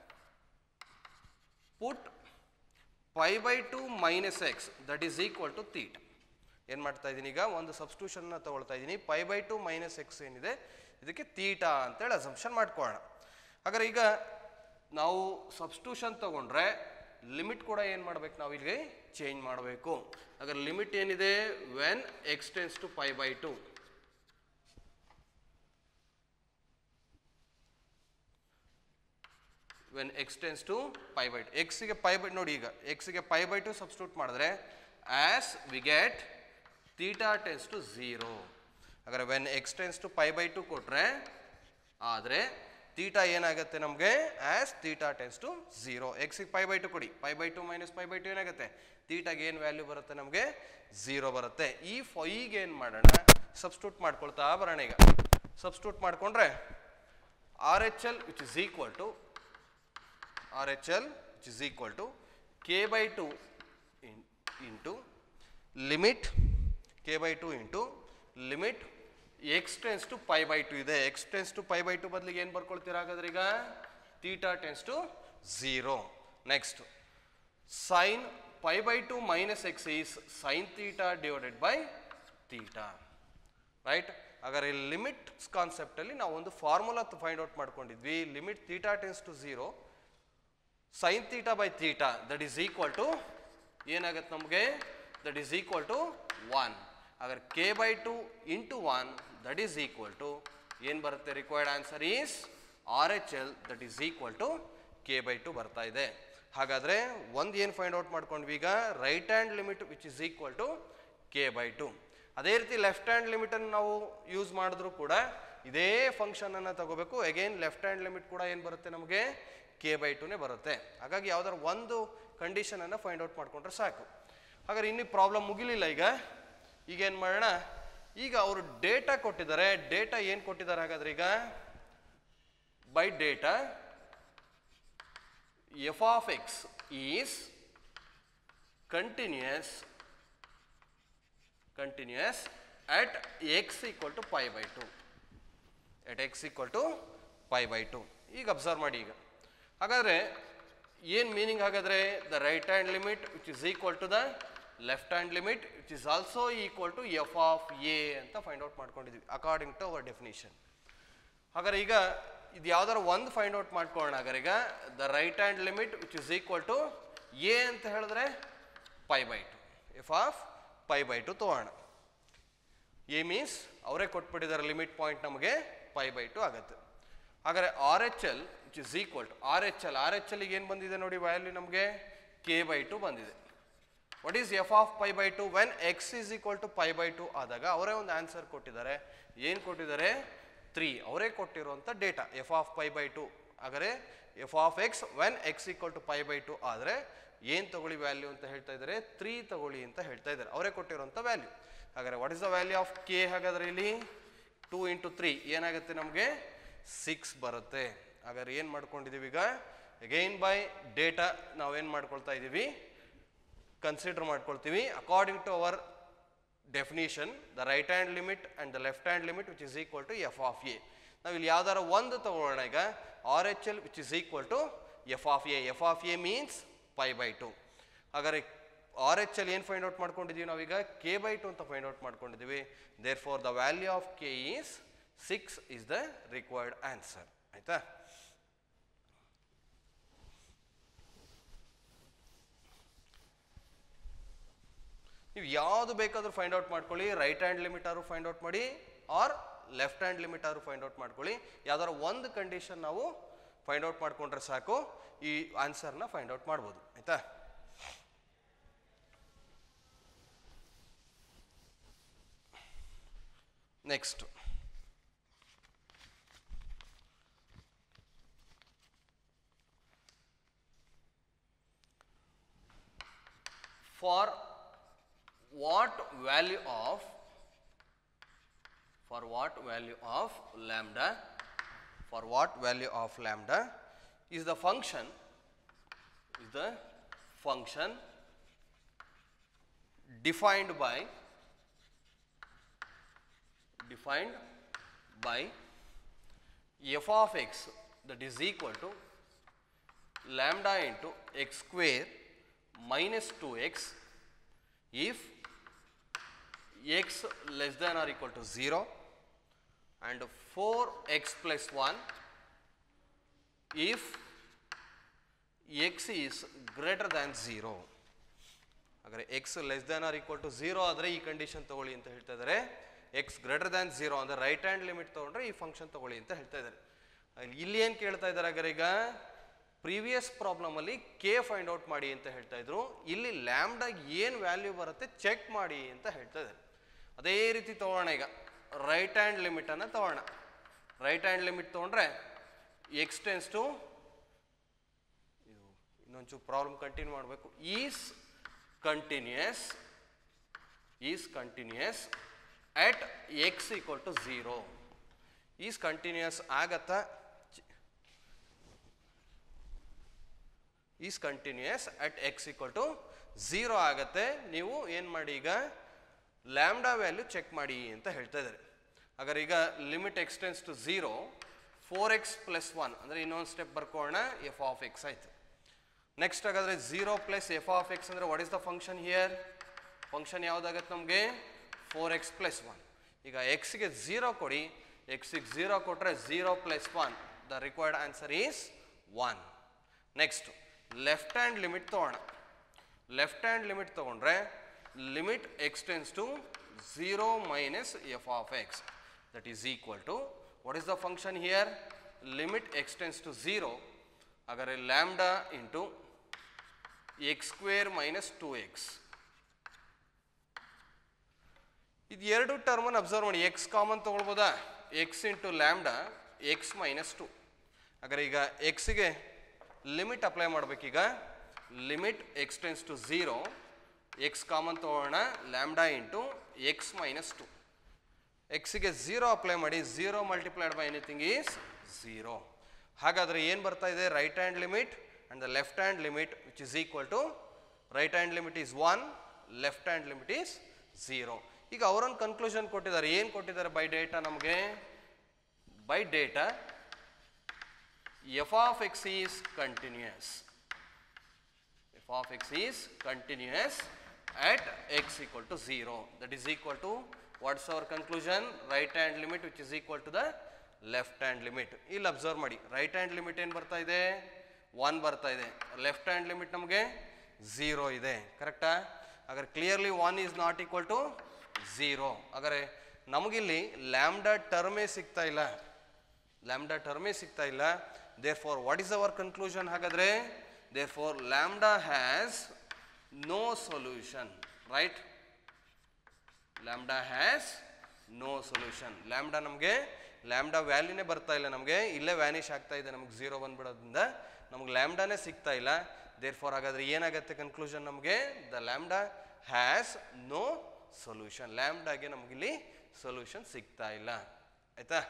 put pi by two minus x that is equal to theta ಏನು ಮಾಡ್ತಾ ಇದ್ದೀನಿ ಈಗ ಒಂದು ಸಬ್ಸ್ಟ್ಯೂಷನ್ನ ತಗೊಳ್ತಾ ಇದ್ದೀನಿ pi by two minus x ಏನಿದೆ ಇದಕ್ಕೆ ತೀಟಾ ಅಂತೇಳಿ ಅಸಂಪ್ಷನ್ ಮಾಡ್ಕೊಳ್ಳೋಣ ಹಾಗಾದ್ರೆ ಈಗ ನಾವು ಸಬ್ಸ್ಟ್ಯೂಷನ್ ತಗೊಂಡ್ರೆ ಲಿಮಿಟ್ ಕೂಡ ಏನು ಮಾಡ್ಬೇಕು ನಾವು ಇಲ್ಲಿ ಚೇಂಜ್ ಮಾಡಬೇಕು ಹಾಗಾದ್ರೆ ಲಿಮಿಟ್ ಏನಿದೆ when x tends to pi by two when x tends to pi by two ಎಕ್ಸ್ಗೆ ಪೈ ಬೈ ನೋಡಿ ಈಗ ಎಕ್ಸ್ಗೆ ಪೈ ಬೈ ಟು ಸಬ್ಸ್ಟಿಟ್ಯೂಟ್ ಮಾಡಿದ್ರೆ as we get theta tends to zero ಹಾಗಾದ್ರೆ when x tends to pi by two ಕೊಟ್ರೆ ಆದರೆ theta ಏನಾಗುತ್ತೆ ನಮಗೆ as theta tends to zero ಎಕ್ಸಿಗೆ ಪೈ ಬೈ ಟು ಕೊಡಿ pi by two minus pi by two ಏನಾಗುತ್ತೆ ತೀಟಾಗೆ ಏನು ವ್ಯಾಲ್ಯೂ ಬರುತ್ತೆ ನಮಗೆ ಝೀರೋ ಬರುತ್ತೆ ಈ ಫ ಈಗ ಏನು ಮಾಡೋಣ ಸಬ್ಸ್ಟಿಟ್ಯೂಟ್ ಮಾಡ್ಕೊಳ್ತಾ ಬರೋಣ ಈಗ ಸಬ್ಸ್ಟಿಟ್ಯೂಟ್ ಮಾಡ್ಕೊಂಡ್ರೆ R H L which is equal to R H L which is equal to k by two into limit k by two into limit x tends to pi by two ಇದೆ x tends to pi by two ಬದಲಿಗೆ ಏನು ಬರ್ಕೊಳ್ತೀರಾ ಹಾಗಾದ್ರೆ ಈಗ theta tends to zero next sine pi by two minus x is sine theta divided by theta right ಹಾಗಾದ್ರೆ ಇಲ್ಲಿ limits ಕಾನ್ಸೆಪ್ಟಲ್ಲಿ ನಾವು ಒಂದು ಫಾರ್ಮುಲಾ ಫೈಂಡ್ ಔಟ್ ಮಾಡ್ಕೊಂಡಿದ್ವಿ limit theta tends to zero sine theta by theta that is equal to ಏನಾಗುತ್ತೆ ನಮಗೆ that is equal to one ಹಾಗಾದ್ರೆ k by two into one that is equal to ಏನು ಬರುತ್ತೆ required answer is R H L that is equal to k by two ಬರ್ತಾ ಇದೆ ಹಾಗಾದರೆ ಒಂದು ಏನು ಫೈಂಡ್ ಔಟ್ ಮಾಡ್ಕೊಂಡ್ವಿ ಈಗ right hand limit which is equal to k by two ಅದೇ ರೀತಿ ಲೆಫ್ಟ್ ಹ್ಯಾಂಡ್ ಲಿಮಿಟನ್ನು ನಾವು ಯೂಸ್ ಮಾಡಿದ್ರು ಕೂಡ ಇದೇ ಫಂಕ್ಷನನ್ನು ತಗೋಬೇಕು ಅಗೈನ್ ಲೆಫ್ಟ್ ಹ್ಯಾಂಡ್ ಲಿಮಿಟ್ ಕೂಡ ಏನು ಬರುತ್ತೆ ನಮಗೆ ಕೆ ಬೈ ಟುನೇ ಬರುತ್ತೆ ಹಾಗಾಗಿ ಯಾವ್ದಾದ್ರು ಒಂದು ಕಂಡೀಷನನ್ನು ಫೈಂಡ್ ಔಟ್ ಮಾಡ್ಕೊಂಡ್ರೆ ಸಾಕು ಹಾಗಾದ್ರೆ ಇನ್ನೂ ಪ್ರಾಬ್ಲಮ್ ಮುಗಿಲಿಲ್ಲ ಈಗ ಈಗ ಏನು ಮಾಡೋಣ ಈಗ ಅವರು ಡೇಟಾ ಕೊಟ್ಟಿದ್ದಾರೆ ಡೇಟಾ ಏನು ಕೊಟ್ಟಿದ್ದಾರೆ ಹಾಗಾದ್ರೆ ಈಗ by data f of x is continuous continuous at x equal to pi by two at x equal to pi by two ಈಗ ಅಬ್ಸರ್ವ್ ಮಾಡಿ ಈಗ ಹಾಗಾದರೆ ಏನು ಮೀನಿಂಗ್ ಹಾಗಾದರೆ the right hand limit which is equal to the left hand limit which is also equal to f of a ಅಂತ find out ಮಾಡ್ಕೊಂಡಿದ್ವಿ according to our definition ಹಾಗಾದ್ರೆ ಈಗ ಇದು ಯಾವ್ದಾರು ಒಂದು ಫೈಂಡ್ ಔಟ್ ಮಾಡ್ಕೊಳ್ಳೋಣ ಹಾಗಾದ್ರೆ ಈಗ the right hand limit which is equal to a ಅಂತ ಹೇಳಿದ್ರೆ pi by two f of pi by two ತಗೋಣ ಎ ಮೀನ್ಸ್ ಅವರೇ ಕೊಟ್ಬಿಟ್ಟಿದ್ದಾರೆ ಲಿಮಿಟ್ ಪಾಯಿಂಟ್ ನಮಗೆ ಪೈ ಬೈ ಟು ಆಗುತ್ತೆ ಹಾಗಾದ್ರೆ R H L which is equal to R H L R H L ಏನು ಬಂದಿದೆ ನೋಡಿ ವ್ಯಾಲ್ಯೂ ನಮಗೆ ಕೆ ಬೈ ಟು ಬಂದಿದೆ what is f of pi by two when x is equal to pi by two ಆದಾಗ ಅವರೇ ಒಂದು answer ಕೊಟ್ಟಿದ್ದಾರೆ ಏನು ಕೊಟ್ಟಿದ್ದಾರೆ ತ್ರೀ ಅವರೇ ಕೊಟ್ಟಿರುವಂಥ data f of pi by two ಹಾಗಾದ್ರೆ f of x when x equal to pi by two ಆದರೆ ಏನು ತಗೊಳ್ಳಿ ವ್ಯಾಲ್ಯೂ ಅಂತ ಹೇಳ್ತಾ ಇದ್ದಾರೆ ತ್ರೀ ತಗೊಳ್ಳಿ ಅಂತ ಹೇಳ್ತಾ ಇದ್ದಾರೆ ಅವರೇ ಕೊಟ್ಟಿರುವಂಥ ವ್ಯಾಲ್ಯೂ ಹಾಗಾದ್ರೆ what is the value of k ಹಾಗಾದ್ರೆ ಇಲ್ಲಿ ಟೂ ಇಂಟು ತ್ರೀ ಏನಾಗುತ್ತೆ ನಮಗೆ ಸಿಕ್ಸ್ ಬರುತ್ತೆ ಹಾಗಾದ್ರೆ ಏನು ಮಾಡ್ಕೊಂಡಿದ್ದೀವಿ ಈಗ ಅಗೈನ್ ಬೈ ಡೇಟಾ ನಾವೇನು ಮಾಡ್ಕೊಳ್ತಾ ಇದ್ದೀವಿ ಕನ್ಸಿಡರ್ ಮಾಡ್ಕೊಳ್ತೀವಿ according to our definition the right hand limit and the left hand limit which is equal to f of a ನಾವು ಇಲ್ಲಿ ಯಾವ್ದಾರ ಒಂದು ತಗೊಳ್ಳೋಣ ಈಗ R H L which is equal to f of a f of a means pi by two ಹಾಗಾದ್ರೆ R H L ಏನು find out ಮಾಡ್ಕೊಂಡಿದ್ದೀವಿ ನಾವೀಗ ಕೆ ಬೈ ಟು ಅಂತ ಫೈಂಡ್ ಔಟ್ ಮಾಡ್ಕೊಂಡಿದ್ದೀವಿ therefore the value of k is six is the required answer ಆಯ್ತಾ ನೀವು ಯಾವುದು ಬೇಕಾದರೂ ಫೈಂಡ್ ಔಟ್ ಮಾಡ್ಕೊಳ್ಳಿ ರೈಟ್ ಹ್ಯಾಂಡ್ ಲಿಮಿಟ್ ಆದ್ರೂ ಫೈಂಡ್ ಔಟ್ ಮಾಡಿ ಆರ್ ಲೆಫ್ಟ್ ಹ್ಯಾಂಡ್ ಲಿಮಿಟ್ ಆದ್ರೂ ಫೈಂಡ್ ಔಟ್ ಮಾಡ್ಕೊಳ್ಳಿ ಯಾವ್ದಾದ್ರು ಒಂದು ಕಂಡೀಷನ್ ನಾವು ಫೈಂಡ್ ಔಟ್ ಮಾಡ್ಕೊಂಡ್ರೆ ಸಾಕು ಈ ಆನ್ಸರ್ನ ಫೈಂಡ್ ಔಟ್ ಮಾಡ್ಬೋದು ಆಯ್ತಾ next for what value of for what value of lambda for what value of lambda is the function is the function defined by defined by f of x that is equal to lambda into x square minus 2x if x less than or equal to 0 and 4x plus 1 if x is greater than 0 ಹಾಗಾದ್ರೆ x less than or equal to zero ಆದರೆ ಈ condition ತಗೊಳ್ಳಿ ಅಂತ ಹೇಳ್ತಾ ಇದ್ದಾರೆ x greater than zero ಅಂದರೆ right hand limit ತೊಗೊಂಡ್ರೆ ಈ ಫಂಕ್ಷನ್ ತಗೊಳ್ಳಿ ಅಂತ ಹೇಳ್ತಾ ಇದ್ದಾರೆ ಅಲ್ಲಿ ಇಲ್ಲಿ ಏನು ಕೇಳ್ತಾ ಇದ್ದಾರೆ ಹಾಗಾದ್ರೆ ಈಗ ಪ್ರೀವಿಯಸ್ ಪ್ರಾಬ್ಲಮಲ್ಲಿ ಕೆ ಫೈಂಡ್ ಔಟ್ ಮಾಡಿ ಅಂತ ಹೇಳ್ತಾ ಇದ್ರು ಇಲ್ಲಿ ಲ್ಯಾಮ್ಡಾಗ ಏನು ವ್ಯಾಲ್ಯೂ ಬರುತ್ತೆ ಚೆಕ್ ಮಾಡಿ ಅಂತ ಹೇಳ್ತಾ ಇದ್ದಾರೆ ಅದೇ ರೀತಿ ತೊಗೊಳ್ಳೋಣ ಈಗ ರೈಟ್ ಹ್ಯಾಂಡ್ ಲಿಮಿಟನ್ನು ತೊಗೊಳ್ಳೋಣ ರೈಟ್ ಹ್ಯಾಂಡ್ ಲಿಮಿಟ್ ತೊಗೊಂಡ್ರೆ ಎಕ್ಸ್ ಟೆನ್ಸ್ ಟು ಇದು ಇನ್ನೊಂಚೂರು ಪ್ರಾಬ್ಲಮ್ ಕಂಟಿನ್ಯೂ ಮಾಡಬೇಕು is continuous is continuous at x equal to zero is continuous ಆಗತ್ತಾ is continuous at x equal to zero ಆಗತ್ತೆ ನೀವು ಏನು ಮಾಡಿ ಈಗ ಲ್ಯಾಮ್ಡಾ ವ್ಯಾಲ್ಯೂ ಚೆಕ್ ಮಾಡಿ ಅಂತ ಹೇಳ್ತಾ ಇದ್ದಾರೆ ಹಾಗಾದ್ರೆ ಈಗ limit x tends to zero four x plus one ಅಂದರೆ ಇನ್ನೊಂದು ಸ್ಟೆಪ್ ಬರ್ಕೋಣ ಎಫ್ ಆಫ್ ಎಕ್ಸ್ ಆಯ್ತು ನೆಕ್ಸ್ಟ್ ಹಾಗಾದ್ರೆ zero plus f of x ಅಂದರೆ what is the function here function ಯಾವುದಾಗತ್ತೆ ನಮಗೆ ಫೋರ್ ಎಕ್ಸ್ ಪ್ಲಸ್ ಒನ್ ಈಗ ಎಕ್ಸ್ಗೆ ಝೀರೋ ಕೊಡಿ ಎಕ್ಸಿಗೆ ಝೀರೋ ಕೊಟ್ಟರೆ zero plus one the required answer is one next left hand limit ತೊಗೋಣ ಲೆಫ್ಟ್ ಹ್ಯಾಂಡ್ ಲಿಮಿಟ್ ತೊಗೊಂಡ್ರೆ limit x tends to zero minus f of x that is equal to what is the function here limit x tends to zero ಹಾಗಾದ್ರೆ lambda into x square minus two x ಇದು ಎರಡು ಟರ್ಮನ್ನು observe ಮಾಡಿ x common ತೊಗೊಳ್ಬೋದಾ x into lambda x minus two ಹಾಗಾದ್ರೆ ಈಗ ಎಕ್ಸ್ಗೆ limit apply ಮಾಡಬೇಕೀಗ limit x tends to zero x common ತೊಗೊಳ್ಳೋಣ lambda into x minus two ಎಕ್ಸ್ಗೆ ಝೀರೋ ಅಪ್ಲೈ ಮಾಡಿ zero multiplied by anything is zero ಹಾಗಾದರೆ ಏನು ಬರ್ತಾ ಇದೆ right hand limit and the left hand limit which is equal to right hand limit is one left hand limit is zero ಈಗ ಅವರೊಂದು conclusion ಕೊಟ್ಟಿದ್ದಾರೆ ಏನು ಕೊಟ್ಟಿದ್ದಾರೆ ಬೈ ಡೇಟಾ ನಮಗೆ by data f of x is continuous f of x is continuous at x equal to 0 that is equal to what's our conclusion right hand limit which is equal to the left hand limit ಇಲ್ಲಿ observe ಮಾಡಿ right hand limit ಏನು ಬರ್ತಾ ಇದೆ one ಬರ್ತಾ ಇದೆ left hand limit ನಮಗೆ zero ಇದೆ ಕರೆಕ್ಟಾ ಹಾಗಾದ್ರೆ clearly one is not equal to zero ಹಾಗಾದ್ರೆ ನಮಗಿಲ್ಲಿ ಲ್ಯಾಮ್ಡಾ ಟರ್ಮೇ ಸಿಗ್ತಾ ಇಲ್ಲ ಲ್ಯಾಮ್ಡಾ ಟರ್ಮೇ ಸಿಗ್ತಾ ಇಲ್ಲ therefore what is our conclusion ಹಾಗಾದ್ರೆ therefore lambda has no solution right lambda has no solution lambda ನಮಗೆ ಲ್ಯಾಮ್ಡಾ ವ್ಯಾಲ್ಯೂನೇ ಬರ್ತಾ ಇಲ್ಲ ನಮಗೆ ಇಲ್ಲೇ ವ್ಯಾನಿಷ್ ಆಗ್ತಾ ಇದೆ ನಮಗೆ ಝೀರೋ ಬಂದ್ಬಿಡೋದ್ರಿಂದ ನಮಗೆ ಲ್ಯಾಮ್ಡಾನೇ ಸಿಗ್ತಾ ಇಲ್ಲ ದೇರ್ ಫಾರ್ ಹಾಗಾದ್ರೆ ಏನಾಗುತ್ತೆ ಕನ್ಕ್ಲೂಷನ್ ನಮಗೆ the lambda has no solution ಲ್ಯಾಮ್ಡಾಗೆ ನಮಗಿಲ್ಲಿ ಸೊಲ್ಯೂಷನ್ ಸಿಗ್ತಾ ಇಲ್ಲ ಆಯ್ತಾ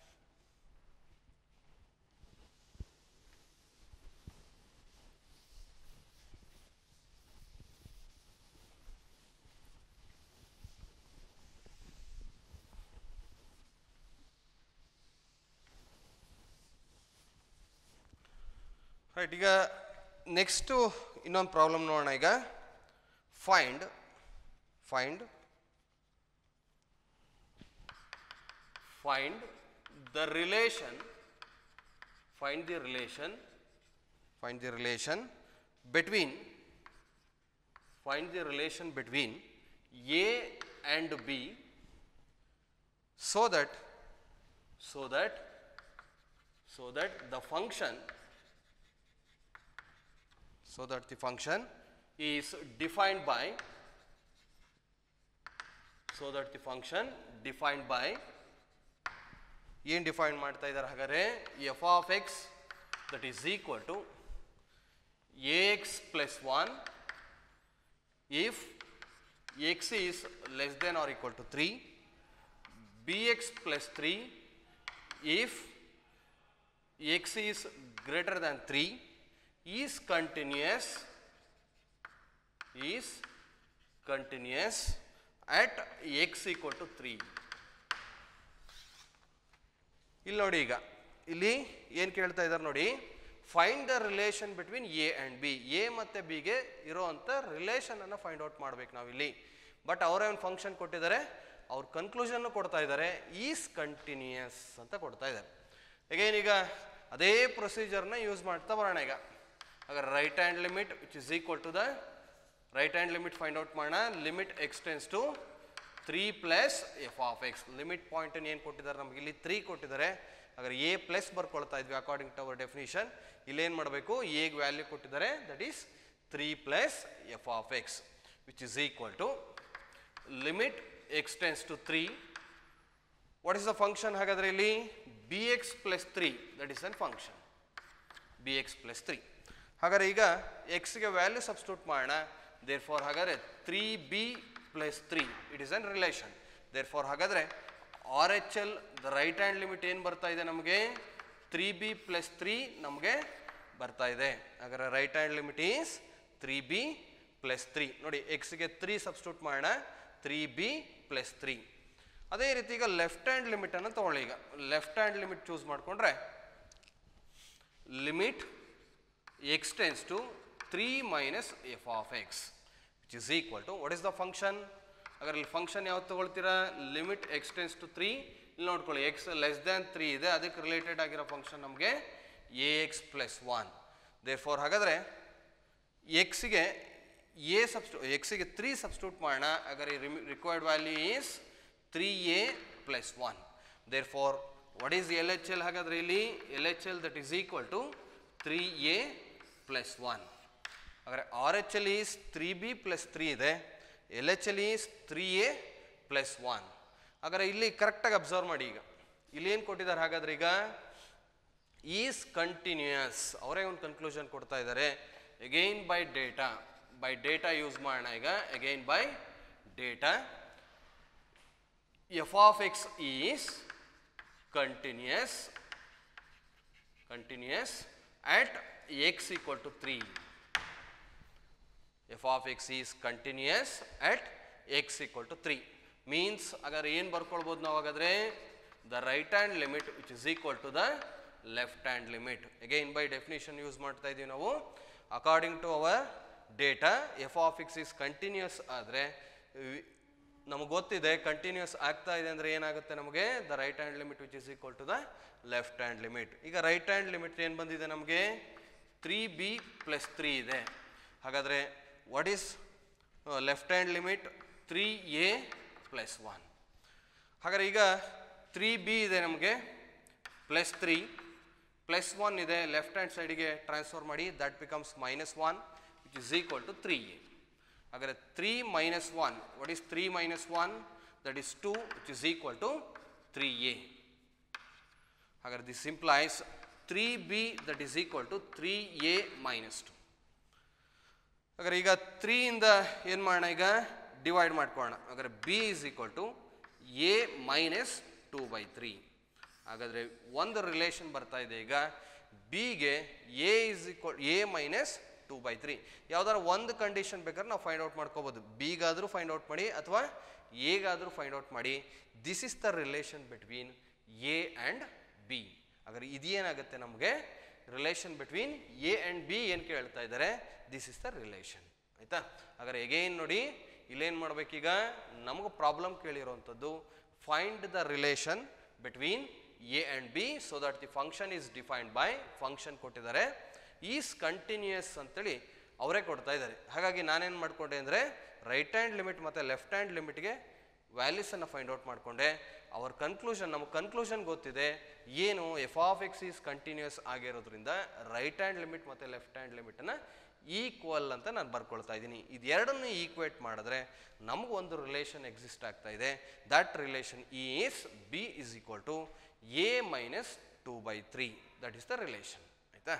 ರೈಟ್ ಈಗ ನೆಕ್ಸ್ಟು ಇನ್ನೊಂದು ಪ್ರಾಬ್ಲಮ್ ನೋಡೋಣ ಈಗ find find find the relation find the relation find the relation between find the relation between A and B so that so that so that the function so that the function is defined by so that the function defined by ಏನು define ಮಾಡ್ತಾ ಇದ್ದಾರೆ ಹಾಗಾದ್ರೆ f of x that is equal to a x plus one if x is less than or equal to 3 bx plus 3 if x is greater than 3 is continuous is continuous at x equal to 3 ಇಲ್ಲಿ ನೋಡಿ ಈಗ ಇಲ್ಲಿ ಏನು ಕೇಳ್ತಾ ಇದ್ದಾರೆ ನೋಡಿ find the relation between a and b a ಮತ್ತು ಬಿಗೆ ಇರೋವಂಥ ರಿಲೇಷನನ್ನು ಫೈಂಡ್ ಔಟ್ ಮಾಡ್ಬೇಕು ನಾವಿಲ್ಲಿ ಬಟ್ ಅವರೇ ಒಂದು ಫಂಕ್ಷನ್ ಕೊಟ್ಟಿದ್ದಾರೆ ಅವ್ರ ಕನ್ಕ್ಲೂಷನ್ನು ಕೊಡ್ತಾ ಇದ್ದಾರೆ ಈಸ್ ಕಂಟಿನ್ಯೂಯಸ್ ಅಂತ ಕೊಡ್ತಾ ಇದ್ದಾರೆ ಅಗೇನ್ ಈಗ ಅದೇ ಪ್ರೊಸೀಜರ್ನ ಯೂಸ್ ಮಾಡ್ತಾ ಬರೋಣ ಈಗ ಹಾಗಾದ್ರೆ right hand limit which is equal to the right hand limit find out ಮಾಡೋಣ limit x tends to three plus f of x limit ಪಾಯಿಂಟನ್ನು ಏನು ಕೊಟ್ಟಿದ್ದಾರೆ ನಮಗೆ ಇಲ್ಲಿ ತ್ರೀ ಕೊಟ್ಟಿದ್ದಾರೆ ಹಾಗಾದ್ರೆ ಎ ಪ್ಲಸ್ ಬರ್ಕೊಳ್ತಾ ಇದ್ವಿ ಅಕಾರ್ಡಿಂಗ್ ಟು ಅವರ್ ಡೆಫಿನಿಷನ್ ಇಲ್ಲೇನು ಮಾಡಬೇಕು ಎಗ್ ವ್ಯಾಲ್ಯೂ ಕೊಟ್ಟಿದ್ದಾರೆ that is three plus f of x which is equal to limit x tends to three what is the function ಹಾಗಾದ್ರೆ ಇಲ್ಲಿ b x plus three that is an function b x plus three ಹಾಗಾದ್ರೆ ಈಗ ಎಕ್ಸ್ಗೆ value substitute ಮಾಡೋಣ therefore ಹಾಗಾದ್ರೆ three b plus three it is an relation therefore ಹಾಗಾದ್ರೆ R H L the right hand limit ಏನು ಬರ್ತಾ ಇದೆ ನಮಗೆ ತ್ರೀ ಬಿ ಪ್ಲಸ್ ತ್ರೀ ನಮಗೆ ಬರ್ತಾ ಇದೆ ಹಾಗಾದ್ರೆ right hand limit is three b plus three ನೋಡಿ ಎಕ್ಸ್ಗೆ ತ್ರೀ ಸಬ್ಸ್ಟಿಟ್ಯೂಟ್ ಮಾಡೋಣ ತ್ರೀ ಬಿ ಪ್ಲಸ್ ತ್ರೀ ಅದೇ ರೀತಿ ಈಗ ಲೆಫ್ಟ್ ಹ್ಯಾಂಡ್ ಲಿಮಿಟನ್ನು ತಗೊಳ್ಳಿ ಈಗ ಲೆಫ್ಟ್ ಹ್ಯಾಂಡ್ ಲಿಮಿಟ್ ಚೂಸ್ ಮಾಡಿಕೊಂಡ್ರೆ limit x tends to three minus f of x which is equal to what is the function ಅದ್ರ ಇಲ್ಲಿ ಫಂಕ್ಷನ್ ಯಾವ್ದು ತಗೊಳ್ತೀರಾ limit x tends to three ಇಲ್ಲಿ ನೋಡ್ಕೊಳ್ಳಿ ಎಕ್ಸ್ ಲೆಸ್ ದ್ಯಾನ್ ತ್ರೀ ಇದೆ ಅದಕ್ಕೆ related ಆಗಿರೋ ಫಂಕ್ಷನ್ ನಮಗೆ a x plus one therefore ಹಾಗಾದರೆ ಎಕ್ಸಿಗೆ ಎ ಸಬ್ಸ್ಟು ಎಕ್ಸಿಗೆ ತ್ರೀ ಸಬ್ಸ್ಟಿಟ್ಯೂಟ್ ಮಾಡೋಣ ಹಾಗಾದ್ರೆ required value is three a plus one therefore what is L H L ಹಾಗಾದ್ರೆ ಇಲ್ಲಿ L H L that is equal to three a plus one ಹಾಗಾದರೆ R H L is three b plus three ಇದೆ L H L is three a plus one ಹಾಗಾದರೆ ಇಲ್ಲಿ ಕರೆಕ್ಟಾಗಿ observe ಮಾಡಿ ಈಗ ಇಲ್ಲಿ ಏನು ಕೊಟ್ಟಿದ್ದಾರೆ ಹಾಗಾದ್ರೆ ಈಗ ಈಸ್ ಕಂಟಿನ್ಯೂಯಸ್ ಅವರೇ ಒಂದು ಕನ್ಕ್ಲೂಷನ್ ಕೊಡ್ತಾ ಇದ್ದಾರೆ again by data by data use ಮಾಡೋಣ ಈಗ again by data f of x is continuous continuous at x equal to 3 f of x is continuous at x equal to 3 means ಹಾಗಾದ್ರೆ ಏನು ಬರ್ಕೊಳ್ಬೋದು ನಾವು ಹಾಗಾದ್ರೆ the right hand limit which is equal to the left hand limit again by definition use ಮಾಡ್ತಾ ಇದೀವಿ ನಾವು according to our data f of x is continuous ಆದರೆ ನಮಗೆ ಗೊತ್ತಿದೆ ಕಂಟಿನ್ಯೂಸ್ ಆಗ್ತಾ ಇದೆ ಅಂದರೆ ಏನಾಗುತ್ತೆ ನಮಗೆ the right hand limit which is equal to the left hand limit ಈಗ ರೈಟ್ ಹ್ಯಾಂಡ್ ಲಿಮಿಟ್ ಏನು ಬಂದಿದೆ ನಮಗೆ ತ್ರೀ ಬಿ ಪ್ಲಸ್ ತ್ರೀ ಇದೆ ಹಾಗಾದರೆ what is left hand limit three a plus one ಹಾಗಾದ್ರೆ ಈಗ ತ್ರೀ ಬಿ ಇದೆ ನಮಗೆ ಪ್ಲಸ್ ತ್ರೀ ಪ್ಲಸ್ ಒನ್ ಇದೆ ಲೆಫ್ಟ್ ಹ್ಯಾಂಡ್ ಸೈಡಿಗೆ ಟ್ರಾನ್ಸ್ಫರ್ ಮಾಡಿ that becomes minus one which is equal to three a ಹಾಗಾದ್ರೆ three minus one what is three minus one that is two which is equal to three a ಹಾಗಾದ್ರೆ this implies three b that is equal to three a minus two ಹಾಗಾದ್ರೆ ಈಗ ತ್ರೀಯಿಂದ ಏನು ಮಾಡೋಣ ಈಗ divide ಮಾಡ್ಕೊಳ್ಳೋಣ ಹಾಗಾದ್ರೆ b is equal to a minus two by three ಹಾಗಾದರೆ ಒಂದು ರಿಲೇಷನ್ ಬರ್ತಾ ಇದೆ ಈಗ ಬಿಗೆ a is equal a minus two by three ಯಾವ್ದಾರ ಒಂದು ಕಂಡೀಷನ್ ಬೇಕಾದ್ರೆ ನಾವು ಫೈಂಡ್ ಔಟ್ ಮಾಡ್ಕೋಬೋದು ಬಿಗಾದರೂ ಫೈಂಡ್ ಔಟ್ ಮಾಡಿ ಅಥವಾ ಎಗಾದರೂ ಫೈಂಡ್ ಔಟ್ ಮಾಡಿ this is the relation between a and b ಹಾಗಾದ್ರೆ ಇದೇನಾಗುತ್ತೆ ನಮಗೆ relation between a and b ಏನು ಕೇಳ್ತಾ ಇದ್ದಾರೆ ದಿಸ್ ಇಸ್ ದ ರಿಲೇಷನ್ ಆಯಿತಾ ಹಾಗಾದ್ರೆ ಎಗೈನ್ ನೋಡಿ ಇಲ್ಲೇನು ಮಾಡ್ಬೇಕೀಗ ನಮಗೆ ಪ್ರಾಬ್ಲಮ್ ಕೇಳಿರೋವಂಥದ್ದು find the relation between a and b so that the function is defined by function ಕೊಟ್ಟಿದ್ದಾರೆ ಈಸ್ ಕಂಟಿನ್ಯೂಯಸ್ ಅಂತೇಳಿ ಅವರೇ ಕೊಡ್ತಾ ಇದ್ದಾರೆ ಹಾಗಾಗಿ ನಾನೇನು ಮಾಡಿಕೊಂಡೆ ಅಂದರೆ ರೈಟ್ ಹ್ಯಾಂಡ್ ಲಿಮಿಟ್ ಮತ್ತು ಲೆಫ್ಟ್ ಹ್ಯಾಂಡ್ ಲಿಮಿಟ್ಗೆ ವ್ಯಾಲ್ಯೂಸನ್ನು ಫೈಂಡ್ ಔಟ್ ಮಾಡಿಕೊಂಡೆ ಅವ್ರ ಕನ್ಕ್ಲೂಷನ್ ನಮಗೆ ಕನ್ಕ್ಲೂಷನ್ ಗೊತ್ತಿದೆ ಏನು f of x is continuous ಆಗಿರೋದ್ರಿಂದ ರೈಟ್ ಹ್ಯಾಂಡ್ ಲಿಮಿಟ್ ಮತ್ತು ಲೆಫ್ಟ್ ಹ್ಯಾಂಡ್ ಲಿಮಿಟನ್ನು ಈಕ್ವಲ್ ಅಂತ ನಾನು ಬರ್ಕೊಳ್ತಾ ಇದ್ದೀನಿ ಇದೆರಡನ್ನು ಈಕ್ವೇಟ್ ಮಾಡಿದ್ರೆ ನಮಗೂ ಒಂದು ರಿಲೇಷನ್ ಎಕ್ಸಿಸ್ಟ್ ಆಗ್ತಾ ಇದೆ that relation is b is equal to a minus two by three that is the relation ಆಯಿತಾ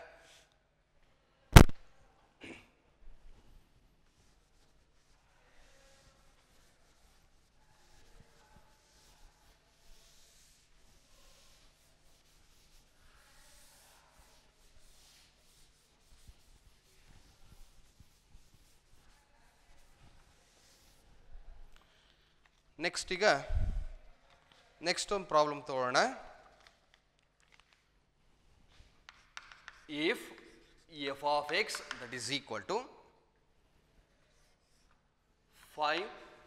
ನೆಕ್ಸ್ಟ್ ಈಗ ನೆಕ್ಸ್ಟ್ ಒಂದು ಪ್ರಾಬ್ಲಮ್ ತಗೊಳ್ಳೋಣ if f of x that is equal to five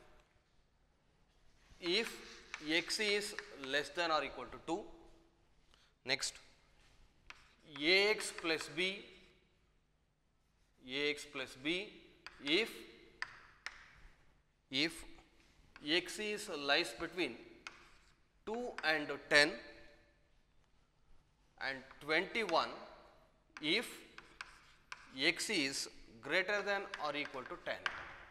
if x is less than or equal to two next a x plus b a x plus b if if x is lies between 2 and 10 and 21 if x is greater than or equal to 10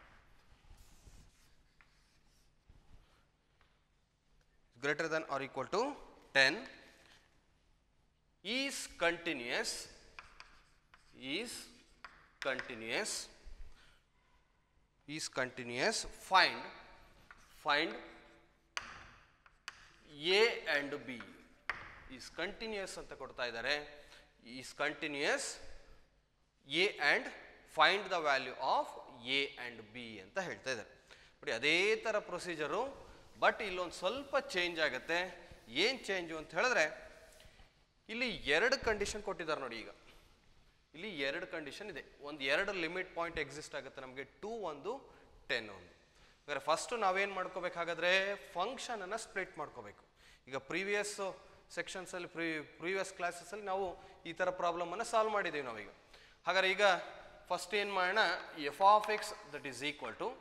greater than or equal to 10 is continuous is continuous is continuous find find a and b is continuous ಅಂತ ಕೊಡ್ತಾ ಇದ್ದಾರೆ is continuous a and find the value of a and b ಅಂತ ಹೇಳ್ತಾ ಇದ್ದಾರೆ ನೋಡಿ ಅದೇ ಥರ procedure but ಇಲ್ಲೊಂದು ಸ್ವಲ್ಪ ಚೇಂಜ್ ಆಗುತ್ತೆ ಏನು ಚೇಂಜು ಅಂತ ಹೇಳಿದ್ರೆ ಇಲ್ಲಿ ಎರಡು ಕಂಡೀಷನ್ ಕೊಟ್ಟಿದ್ದಾರೆ ನೋಡಿ ಈಗ ಇಲ್ಲಿ ಎರಡು ಕಂಡೀಷನ್ ಇದೆ ಒಂದು ಎರಡು ಲಿಮಿಟ್ ಪಾಯಿಂಟ್ ಎಕ್ಸಿಸ್ಟ್ ಆಗುತ್ತೆ ನಮಗೆ ಟೂ ಒಂದು ಟೆನ್ ಒಂದು ಹಾಗಾದ್ರೆ ಫಸ್ಟು ನಾವೇನು ಮಾಡ್ಕೋಬೇಕಾಗಾದ್ರೆ ಫಂಕ್ಷನನ್ನು ಸ್ಪ್ಲಿಟ್ ಮಾಡ್ಕೋಬೇಕು ಈಗ ಪ್ರೀವಿಯಸ್ ಸೆಕ್ಷನ್ಸಲ್ಲಿ ಪ್ರೀ ಪ್ರೀವಿಯಸ್ ಕ್ಲಾಸಸ್ಸಲ್ಲಿ ನಾವು ಈ ಥರ ಪ್ರಾಬ್ಲಮನ್ನು ಸಾಲ್ವ್ ಮಾಡಿದ್ದೀವಿ ನಾವೀಗ ಹಾಗಾದ್ರೆ ಈಗ ಫಸ್ಟ್ ಏನು ಮಾಡೋಣ f of x that is equal to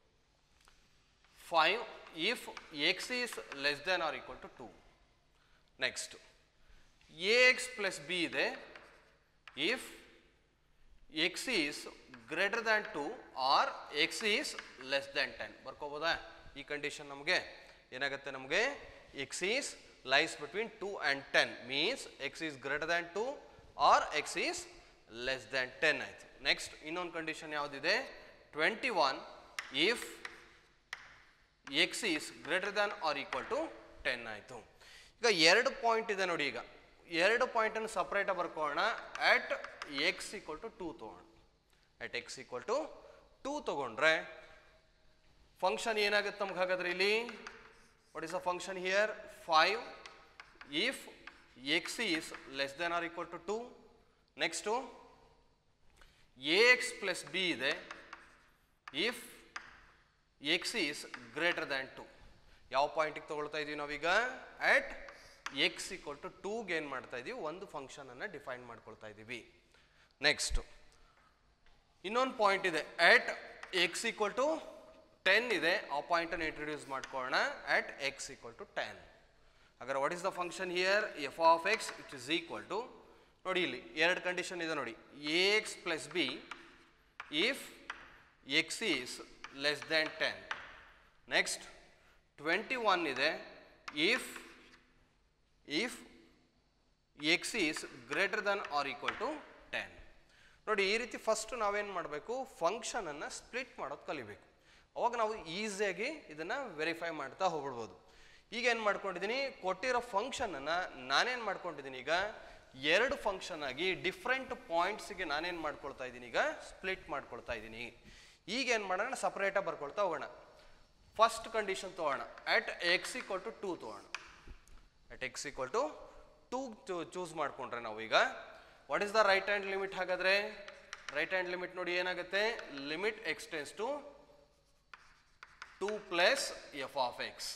five if x is less than or equal to two next a x plus b ಇದೆ if x is greater than two or x is less than ten ಬರ್ಕೋಬೋದಾ ಈ condition ನಮಗೆ ಏನಾಗುತ್ತೆ ನಮಗೆ x is lies between two and ten means x is greater than two or x is less than ten ಆಯಿತು next ಇನ್ನೊಂದು condition ಯಾವುದಿದೆ twenty one if x is greater than or equal to ten ಆಯಿತು ಈಗ ಎರಡು point ಇದೆ ನೋಡಿ ಈಗ ಎರಡು ಪಾಯಿಂಟನ್ನು ಸಪ್ರೇಟಾಗಿ ಬರ್ಕೊಳ್ಳೋಣ at x equal to two ತೊಗೋಣ at x equal to two ತೊಗೊಂಡ್ರೆ ಫಂಕ್ಷನ್ ಏನಾಗುತ್ತೆ ನಮ್ಗೆ ಹಾಗಾದ್ರೆ ಇಲ್ಲಿ what is a function here five if x is less than or equal to two next a x plus b ಇದೆ if x is greater than two ಯಾವ ಪಾಯಿಂಟಿಗೆ ತಗೊಳ್ತಾ ಇದೀವಿ ನಾವೀಗ ಅಟ್ ಎಕ್ಸ್ ಈಕ್ವಲ್ ಟು ಟೂಗೆ ಏನು ಮಾಡ್ತಾ ಇದೀವಿ ಒಂದು ಫಂಕ್ಷನನ್ನು ಡಿಫೈನ್ ಮಾಡ್ಕೊಳ್ತಾ ಇದ್ದೀವಿ ನೆಕ್ಸ್ಟ್ ಇನ್ನೊಂದು ಪಾಯಿಂಟ್ ಇದೆ at x equal to ten ಇದೆ ಆ ಪಾಯಿಂಟನ್ನು ಇಂಟ್ರೊಡ್ಯೂಸ್ ಮಾಡ್ಕೊಳ್ಳೋಣ at x equal to ten ಹಾಗಾದ್ರೆ what is the function here f of x it is equal to ನೋಡಿ ಇಲ್ಲಿ ಎರಡು ಕಂಡೀಷನ್ ಇದೆ ನೋಡಿ a x plus b if x is less than ten next twenty one ಇದೆ if if x is greater than or equal to ten ನೋಡಿ ಈ ರೀತಿ first ನಾವೇನು ಮಾಡಬೇಕು ಫಂಕ್ಷನನ್ನು ಸ್ಪ್ಲಿಟ್ ಮಾಡೋದು ಕಲಿಬೇಕು ಅವಾಗ ನಾವು ಈಸಿಯಾಗಿ ಇದನ್ನು ವೆರಿಫೈ ಮಾಡ್ತಾ ಹೋಗ್ಬಿಡ್ಬೋದು ಈಗ ಏನು ಮಾಡ್ಕೊಂಡಿದ್ದೀನಿ ಕೊಟ್ಟಿರೋ ಫಂಕ್ಷನನ್ನು ನಾನೇನು ಮಾಡ್ಕೊಂಡಿದ್ದೀನಿ ಈಗ ಎರಡು ಫಂಕ್ಷನ್ ಆಗಿ ಡಿಫ್ರೆಂಟ್ ಪಾಯಿಂಟ್ಸ್ಗೆ ನಾನೇನು ಮಾಡ್ಕೊಳ್ತಾ ಇದ್ದೀನಿ ಈಗ ಸ್ಪ್ಲಿಟ್ ಮಾಡ್ಕೊಳ್ತಾ ಇದ್ದೀನಿ ಈಗ ಏನು ಮಾಡೋಣ ಸಪ್ರೇಟಾಗಿ ಬರ್ಕೊಳ್ತಾ ಹೋಗೋಣ ಫಸ್ಟ್ ಕಂಡೀಷನ್ ತೊಗೋಣ at x equal to two ತೊಗೋಣ at x equal to two choose ಮಾಡ್ಕೊಂಡ್ರೆ ನಾವು ಈಗ what is the right hand limit ಹಾಗಾದ್ರೆ ರೈಟ್ ಹ್ಯಾಂಡ್ ಲಿಮಿಟ್ ನೋಡಿ ಏನಾಗುತ್ತೆ limit x tends to two plus f of x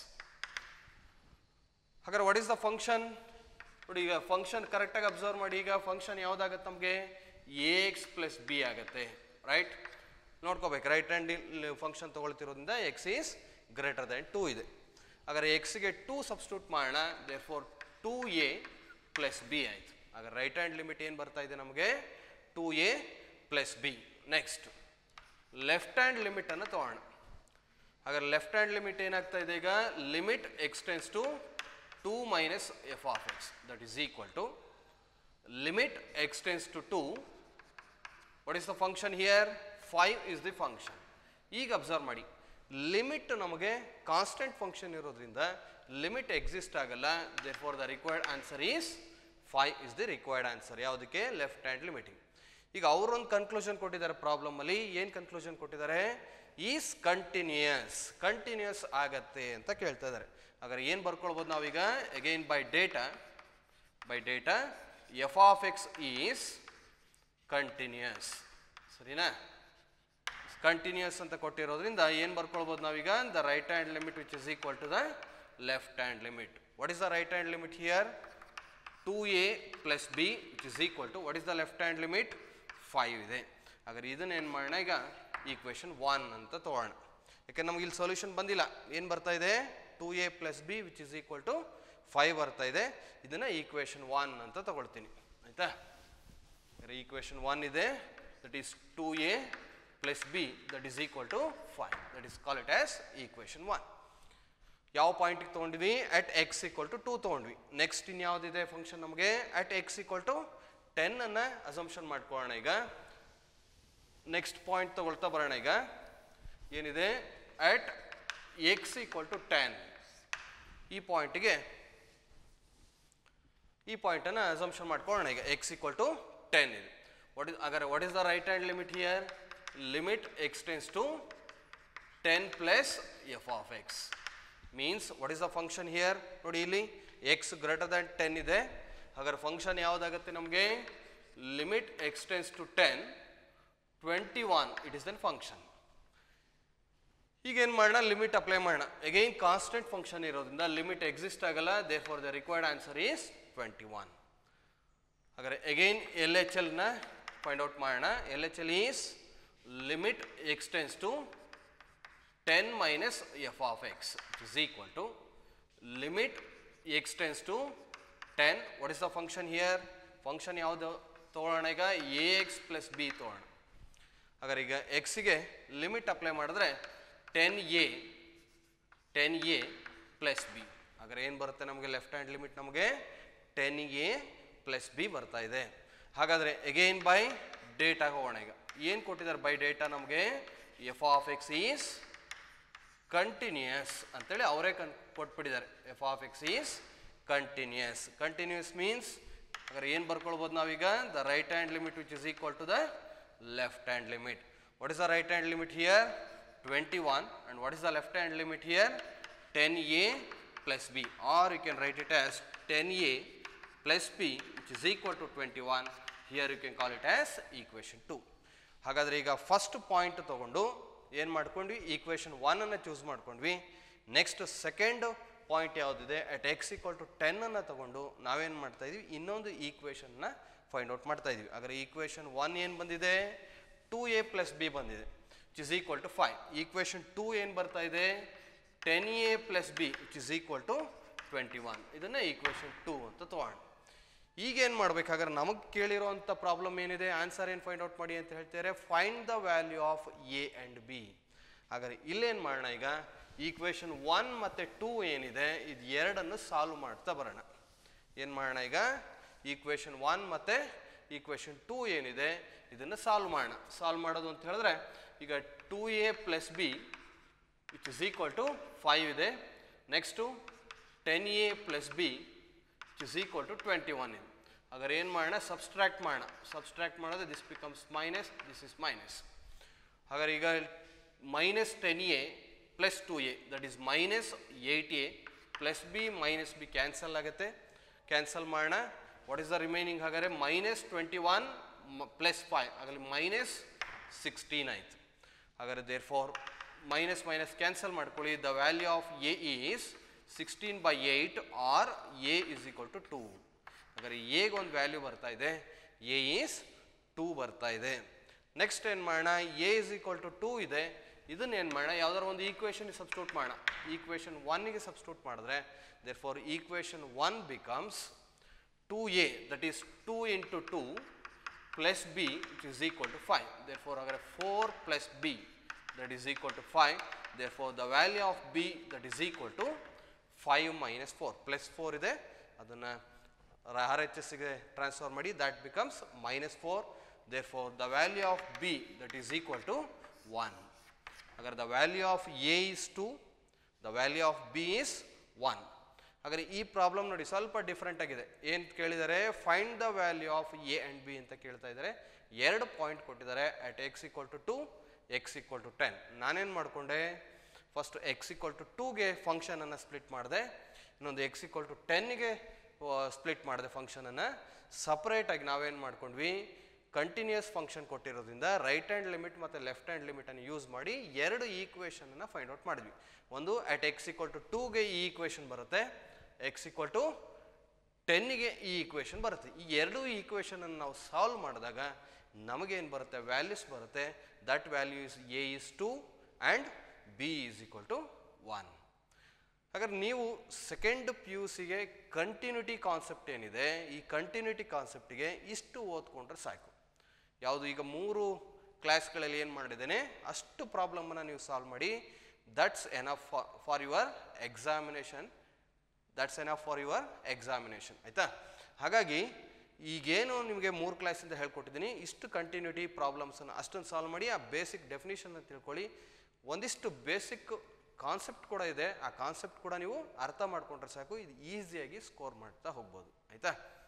ಹಾಗಾದ್ರೆ ವಾಟ್ ಇಸ್ ದ ಫಂಕ್ಷನ್ ನೋಡಿ ಈಗ ಫಂಕ್ಷನ್ ಕರೆಕ್ಟಾಗಿ ಅಬ್ಸರ್ವ್ ಮಾಡಿ ಈಗ ಫಂಕ್ಷನ್ ಯಾವ್ದಾಗತ್ತೆ ನಮಗೆ ಎ ಎಕ್ಸ್ ಪ್ಲಸ್ ಬಿ ಆಗುತ್ತೆ ರೈಟ್ ನೋಡ್ಕೋಬೇಕು ರೈಟ್ ಹ್ಯಾಂಡ್ ಫಂಕ್ಷನ್ ತೊಗೊಳ್ತಿರೋದ್ರಿಂದ x is greater than two ಇದೆ ಹಾಗಾದ್ರೆ ಎಕ್ಸ್ಗೆ ಟೂ ಸಬ್ಸ್ಟಿಟ್ಯೂಟ್ ಮಾಡೋಣ therefore two a plus b ಆಯಿತು ಹಾಗಾದ್ರೆ ರೈಟ್ ಹ್ಯಾಂಡ್ ಲಿಮಿಟ್ ಏನು ಬರ್ತಾ ಇದೆ ನಮಗೆ two a plus b next left hand ಲಿಮಿಟನ್ನು ತೊಗೋಣ ಹಾಗಾದ್ರೆ ಲೆಫ್ಟ್ ಹ್ಯಾಂಡ್ ಲಿಮಿಟ್ ಏನಾಗ್ತಾ ಇದೆ ಈಗ limit x tends to two minus f of x that is equal to limit x tends to two what is the function here five is the function ಈಗ observe ಮಾಡಿ limit ನಮಗೆ constant function ಇರೋದ್ರಿಂದ limit exist ಆಗಲ್ಲ therefore the required answer is five is the required answer ಯಾವುದಕ್ಕೆ left hand limiting ಈಗ ಅವರೊಂದು conclusion ಕೊಟ್ಟಿದ್ದಾರೆ problem ಅಲ್ಲಿ ಏನು ಕನ್ಕ್ಲೂಷನ್ ಕೊಟ್ಟಿದ್ದಾರೆ ಈಸ್ ಕಂಟಿನ್ಯೂಯಸ್ ಕಂಟಿನ್ಯೂಯಸ್ ಆಗತ್ತೆ ಅಂತ ಕೇಳ್ತಾ ಇದ್ದಾರೆ ಹಾಗಾದ್ರೆ ಏನು ಬರ್ಕೊಳ್ಬೋದು ನಾವೀಗ again by data by data f of x is continuous ಸರಿನಾ ಕಂಟಿನ್ಯೂಯಸ್ ಅಂತ ಕೊಟ್ಟಿರೋದ್ರಿಂದ ಏನು ಬರ್ಕೊಳ್ಬೋದು ನಾವೀಗ the right hand limit which is equal to the left hand limit what is the right hand limit here two a plus b which is equal to what is the left hand limit five ಇದೆ ಹಾಗಾದ್ರೆ ಇದನ್ನ ಏನು ಮಾಡೋಣ ಈಗ equation one ಅಂತ ತೊಗೊಳ್ಳೋಣ ಯಾಕೆ ನಮ್ಗೆ ಇಲ್ಲಿ ಸೊಲ್ಯೂಷನ್ ಬಂದಿಲ್ಲ ಏನು ಬರ್ತಾ ಇದೆ two a plus b which is equal to five ಬರ್ತಾ ಇದೆ ಇದನ್ನು ಈಕ್ವೇಷನ್ ಒನ್ ಅಂತ ತಗೊಳ್ತೀನಿ ಆಯಿತಾ ಈಕ್ವೇಷನ್ ಒನ್ ಇದೆ that is two a plus b that is equal to five that is call it as equation one ಯಾವ ಪಾಯಿಂಟಿಗೆ ತೊಗೊಂಡ್ವಿ at x equal to two ತೊಗೊಂಡ್ವಿ ನೆಕ್ಸ್ಟ್ ಇನ್ಯಾವುದಿದೆ ಫಂಕ್ಷನ್ ನಮಗೆ at x equal to ten ಅನ್ನ assumption ಮಾಡ್ಕೊಳ್ಳೋಣ ಈಗ next point ತಗೊಳ್ತಾ ಬರೋಣ ಈಗ ಏನಿದೆ at x equal to ten ಈ ಪಾಯಿಂಟಿಗೆ ಈ ಪಾಯಿಂಟನ್ನು ಅಸಂಪ್ಷನ್ ಮಾಡ್ಕೊಳ್ಳೋಣ ಈಗ ಎಕ್ಸ್ ಈಕ್ವಲ್ ಟು ಟೆನ್ ಇದೆ ವಾಟ್ ಇಸ್ ಹಾಗಾದ್ರೆ what is the right hand limit here limit x tends to ten plus f of x means what is the function here ನೋಡಿ ಇಲ್ಲಿ ಎಕ್ಸ್ ಗ್ರೇಟರ್ ದ್ಯಾನ್ ಟೆನ್ ಇದೆ ಹಾಗಾದ್ರೆ function ಯಾವುದಾಗುತ್ತೆ ನಮಗೆ limit x tends to ten twenty one it is then function ಈಗ ಏನು ಮಾಡೋಣ limit apply ಮಾಡೋಣ ಅಗೈನ್ ಕಾನ್ಸ್ಟೆಂಟ್ ಫಂಕ್ಷನ್ ಇರೋದ್ರಿಂದ ಲಿಮಿಟ್ ಎಕ್ಸಿಸ್ಟ್ ಆಗಲ್ಲ therefore the required answer is twenty one ಹಾಗಾದ್ರೆ ಅಗೈನ್ ಎಲ್ ಎಚ್ ಎಲ್ನ ಫೈಂಡ್ ಔಟ್ ಮಾಡೋಣ L H L is limit x tends to ten minus f of x is equal to limit x tends to ten what is the function here function ಯಾವುದು ತೊಗೊಳ್ಳೋಣ ಈಗ A x plus B ತೊಗೊಳ್ಳೋಣ ಹಾಗಾದ್ರೆ ಈಗ ಎಕ್ಸಿಗೆ limit apply ಮಾಡಿದ್ರೆ ten a ten a plus b ಹಾಗಾದ್ರೆ ಏನು ಬರುತ್ತೆ ನಮಗೆ ಲೆಫ್ಟ್ ಹ್ಯಾಂಡ್ ಲಿಮಿಟ್ ನಮಗೆ ಟೆನ್ ಎ ಪ್ಲಸ್ ಬಿ ಬರ್ತಾ ಇದೆ ಹಾಗಾದರೆ ಎಗೈನ್ ಬೈ ಡೇಟಾ ಹೋಗೋಣ ಈಗ ಏನು ಕೊಟ್ಟಿದ್ದಾರೆ ಬೈ ಡೇಟಾ ನಮಗೆ f of x is continuous ಅಂತೇಳಿ ಅವರೇ ಕನ್ ಕೊಟ್ಬಿಟ್ಟಿದ್ದಾರೆ f of x is continuous continuous means ಹಾಗಾದ್ರೆ ಏನು ಬರ್ಕೊಳ್ಬೋದು ನಾವೀಗ the right hand limit which is equal to the left hand limit what is the right hand limit here twenty one and what is the left hand limit here ten a plus b or you can write it as ten a plus b which is equal to twenty one here you can call it as equation two ಹಾಗಾದರೆ ಈಗ first point ತೊಗೊಂಡು ಏನು ಮಾಡ್ಕೊಂಡ್ವಿ equation ಒನ್ನನ್ನು choose ಮಾಡ್ಕೊಂಡ್ವಿ next second point ಯಾವುದಿದೆ at x equal to ಟೆನ್ನನ್ನು ತಗೊಂಡು ನಾವೇನು ಮಾಡ್ತಾ ಇದೀವಿ ಇನ್ನೊಂದು ಈಕ್ವೇಷನ್ನ ಫೈಂಡ್ ಔಟ್ ಮಾಡ್ತಾ ಇದೀವಿ ಹಾಗಾದ್ರೆ ಈಕ್ವೇಷನ್ ಒನ್ ಏನು ಬಂದಿದೆ ಟೂ ಎ ಪ್ಲಸ್ ಬಿ ಬಂದಿದೆ which is equal to five equation two ಏನು ಬರ್ತಾ ಇದೆ ten a plus b which is equal to twenty one ಇದನ್ನು ಈಕ್ವೇಷನ್ ಟೂ ಅಂತ ತೊಗೊಳ್ಳೋಣ ಈಗ ಏನು ಮಾಡ್ಬೇಕಾದ್ರೆ ನಮಗೆ ಕೇಳಿರೋಂಥ ಪ್ರಾಬ್ಲಮ್ ಏನಿದೆ ಆನ್ಸರ್ ಏನು ಫೈಂಡ್ ಔಟ್ ಮಾಡಿ ಅಂತ ಹೇಳ್ತಾರೆ find the value of a and b ಹಾಗಾದ್ರೆ ಇಲ್ಲೇನು ಮಾಡೋಣ ಈಗ ಈಕ್ವೇಷನ್ ಒನ್ ಮತ್ತು ಟೂ ಏನಿದೆ ಇದು ಎರಡನ್ನು ಸಾಲ್ವ್ ಮಾಡ್ತಾ ಬರೋಣ ಏನು ಮಾಡೋಣ ಈಗ ಈಕ್ವೇಷನ್ ಒನ್ ಮತ್ತು ಈಕ್ವೇಷನ್ ಟೂ ಏನಿದೆ ಇದನ್ನು ಸಾಲ್ವ್ ಮಾಡೋಣ ಸಾಲ್ವ್ ಮಾಡೋದು ಅಂತ ಹೇಳಿದ್ರೆ ಈಗ two a plus b which is equal to five ಇದೆ next ten a plus b which is equal to twenty one ಇದೆ ಹಾಗಾದ್ರೆ ಏನು ಮಾಡೋಣ ಸಬ್ಸ್ಟ್ರಾಕ್ಟ್ ಮಾಡೋಣ ಸಬ್ಸ್ಟ್ರಾಕ್ಟ್ ಮಾಡೋದು this becomes minus this is minus ಹಾಗಾದ್ರೆ ಈಗ minus ten a plus two a that is minus eight a plus b minus B cancel ಆಗುತ್ತೆ cancel ಮಾಡೋಣ ವಾಟ್ ಇಸ್ ದ ರಿಮೈನಿಂಗ್ ಹಾಗಾದ್ರೆ minus twenty one plus five ಹಾಗಾದ್ರೆ minus sixteen ಆಯಿತು ಹಾಗಾದ್ರೆ therefore minus minus cancel ಮಾಡ್ಕೊಳ್ಳಿ the value of a is sixteen by eight or a is equal to two ಹಾಗಾದ್ರೆ ಎಗೆ ಒಂದು value ಬರ್ತಾ ಇದೆ ಎ ಈಸ್ ಟೂ ಬರ್ತಾ ಇದೆ ನೆಕ್ಸ್ಟ್ ಏನು ಮಾಡೋಣ a is equal to two ಇದೆ ಇದನ್ನ ಏನು ಮಾಡೋಣ ಯಾವ್ದಾರು ಒಂದು ಈಕ್ವೇಷನ್ ಸಬ್ಸ್ಟಿಟ್ಯೂಟ್ ಮಾಡೋಣ ಈಕ್ವೇಷನ್ ಒನ್ನಿಗೆ ಸಬ್ಸ್ಟಿಟ್ಯೂಟ್ ಮಾಡಿದ್ರೆ therefore equation one becomes two a that is two into two plus b which is equal to five therefore ಹಾಗಾದ್ರೆ four plus b that is equal to five therefore the value of b that is equal to five minus four plus four ಇದೆ ಅದನ್ನು R H ಎಸ್ಗೆ transfer ಮಾಡಿ that becomes minus four therefore the value of b that is equal to one ಹಾಗಾದ್ರೆ the value of a is two the value of b is one ಹಾಗಾದ್ರೆ ಈ problem ನೋಡಿ ಸ್ವಲ್ಪ different ಆಗಿದೆ ಏನು ಕೇಳಿದ್ದಾರೆ find the value of a and b ಅಂತ ಕೇಳ್ತಾ ಇದ್ದಾರೆ ಎರಡು ಪಾಯಿಂಟ್ ಕೊಟ್ಟಿದ್ದಾರೆ at x equal to two x equal to ten ನಾನೇನು ಮಾಡಿಕೊಂಡೆ first x equal to ಟೂಗೆ ಫಂಕ್ಷನನ್ನು split ಮಾಡಿದೆ ಇನ್ನೊಂದು ಎಕ್ಸ್ ಈಕ್ವಲ್ ಟು ಟೆನ್ಗೆ ಸ್ಪ್ಲಿಟ್ ಮಾಡಿದೆ ಫಂಕ್ಷನನ್ನು ಸಪ್ರೇಟಾಗಿ ನಾವೇನು ಮಾಡ್ಕೊಂಡ್ವಿ ಕಂಟಿನ್ಯೂಸ್ ಫಂಕ್ಷನ್ ಕೊಟ್ಟಿರೋದ್ರಿಂದ ರೈಟ್ ಹ್ಯಾಂಡ್ ಲಿಮಿಟ್ ಮತ್ತು ಲೆಫ್ಟ್ ಹ್ಯಾಂಡ್ ಲಿಮಿಟನ್ನು ಯೂಸ್ ಮಾಡಿ ಎರಡು ಈಕ್ವೇಷನನ್ನು ಫೈಂಡ್ ಔಟ್ ಮಾಡಿದ್ವಿ ಒಂದು ಅಟ್ ಎಕ್ಸ್ ಈಕ್ವಲ್ ಟು ಟೂಗೆ ಈ ಈಕ್ವೇಷನ್ ಬರುತ್ತೆ ಎಕ್ಸ್ ಈಕ್ವಲ್ ಟು ಟೆನ್ನಿಗೆ ಈ ಈಕ್ವೇಷನ್ ಬರುತ್ತೆ ಈ ಎರಡು ಈಕ್ವೇಷನನ್ನು ನಾವು ಸಾಲ್ವ್ ಮಾಡಿದಾಗ ನಮಗೇನು ಬರುತ್ತೆ ವ್ಯಾಲ್ಯೂಸ್ ಬರುತ್ತೆ that value is a is two and b is equal to one ಹಾಗಾದ್ರೆ ನೀವು ಸೆಕೆಂಡ್ ಪಿ ಯು ಸಿಗೆ ಕಂಟಿನ್ಯೂಟಿ ಕಾನ್ಸೆಪ್ಟ್ ಏನಿದೆ ಈ ಕಂಟಿನ್ಯೂಟಿ ಕಾನ್ಸೆಪ್ಟಿಗೆ ಇಷ್ಟು ಓದ್ಕೊಂಡ್ರೆ ಸಾಕು ಯಾವುದು ಈಗ ಮೂರು ಕ್ಲಾಸ್ಗಳಲ್ಲಿ ಏನು ಮಾಡಿದ್ದೇನೆ ಅಷ್ಟು ಪ್ರಾಬ್ಲಮನ್ನು ನೀವು ಸಾಲ್ವ್ ಮಾಡಿ that's enough for your examination that's enough for your examination ಆಯಿತಾ ಹಾಗಾಗಿ ಈಗೇನು ನಿಮಗೆ ಮೂರು ಕ್ಲಾಸಿಂದ ಹೇಳ್ಕೊಟ್ಟಿದ್ದೀನಿ ಇಷ್ಟು ಕಂಟಿನ್ಯೂಟಿ ಪ್ರಾಬ್ಲಮ್ಸನ್ನು ಅಷ್ಟೊಂದು ಸಾಲ್ವ್ ಮಾಡಿ ಆ ಬೇಸಿಕ್ ಡೆಫಿನೇಷನ್ ತಿಳ್ಕೊಳ್ಳಿ ಒಂದಿಷ್ಟು ಬೇಸಿಕ್ ಕಾನ್ಸೆಪ್ಟ್ ಕೂಡ ಇದೆ ಆ ಕಾನ್ಸೆಪ್ಟ್ ಕೂಡ ನೀವು ಅರ್ಥ ಮಾಡ್ಕೊಂಡ್ರೆ ಸಾಕು ಇದು ಈಸಿಯಾಗಿ ಸ್ಕೋರ್ ಮಾಡ್ತಾ ಹೋಗ್ಬೋದು ಆಯಿತಾ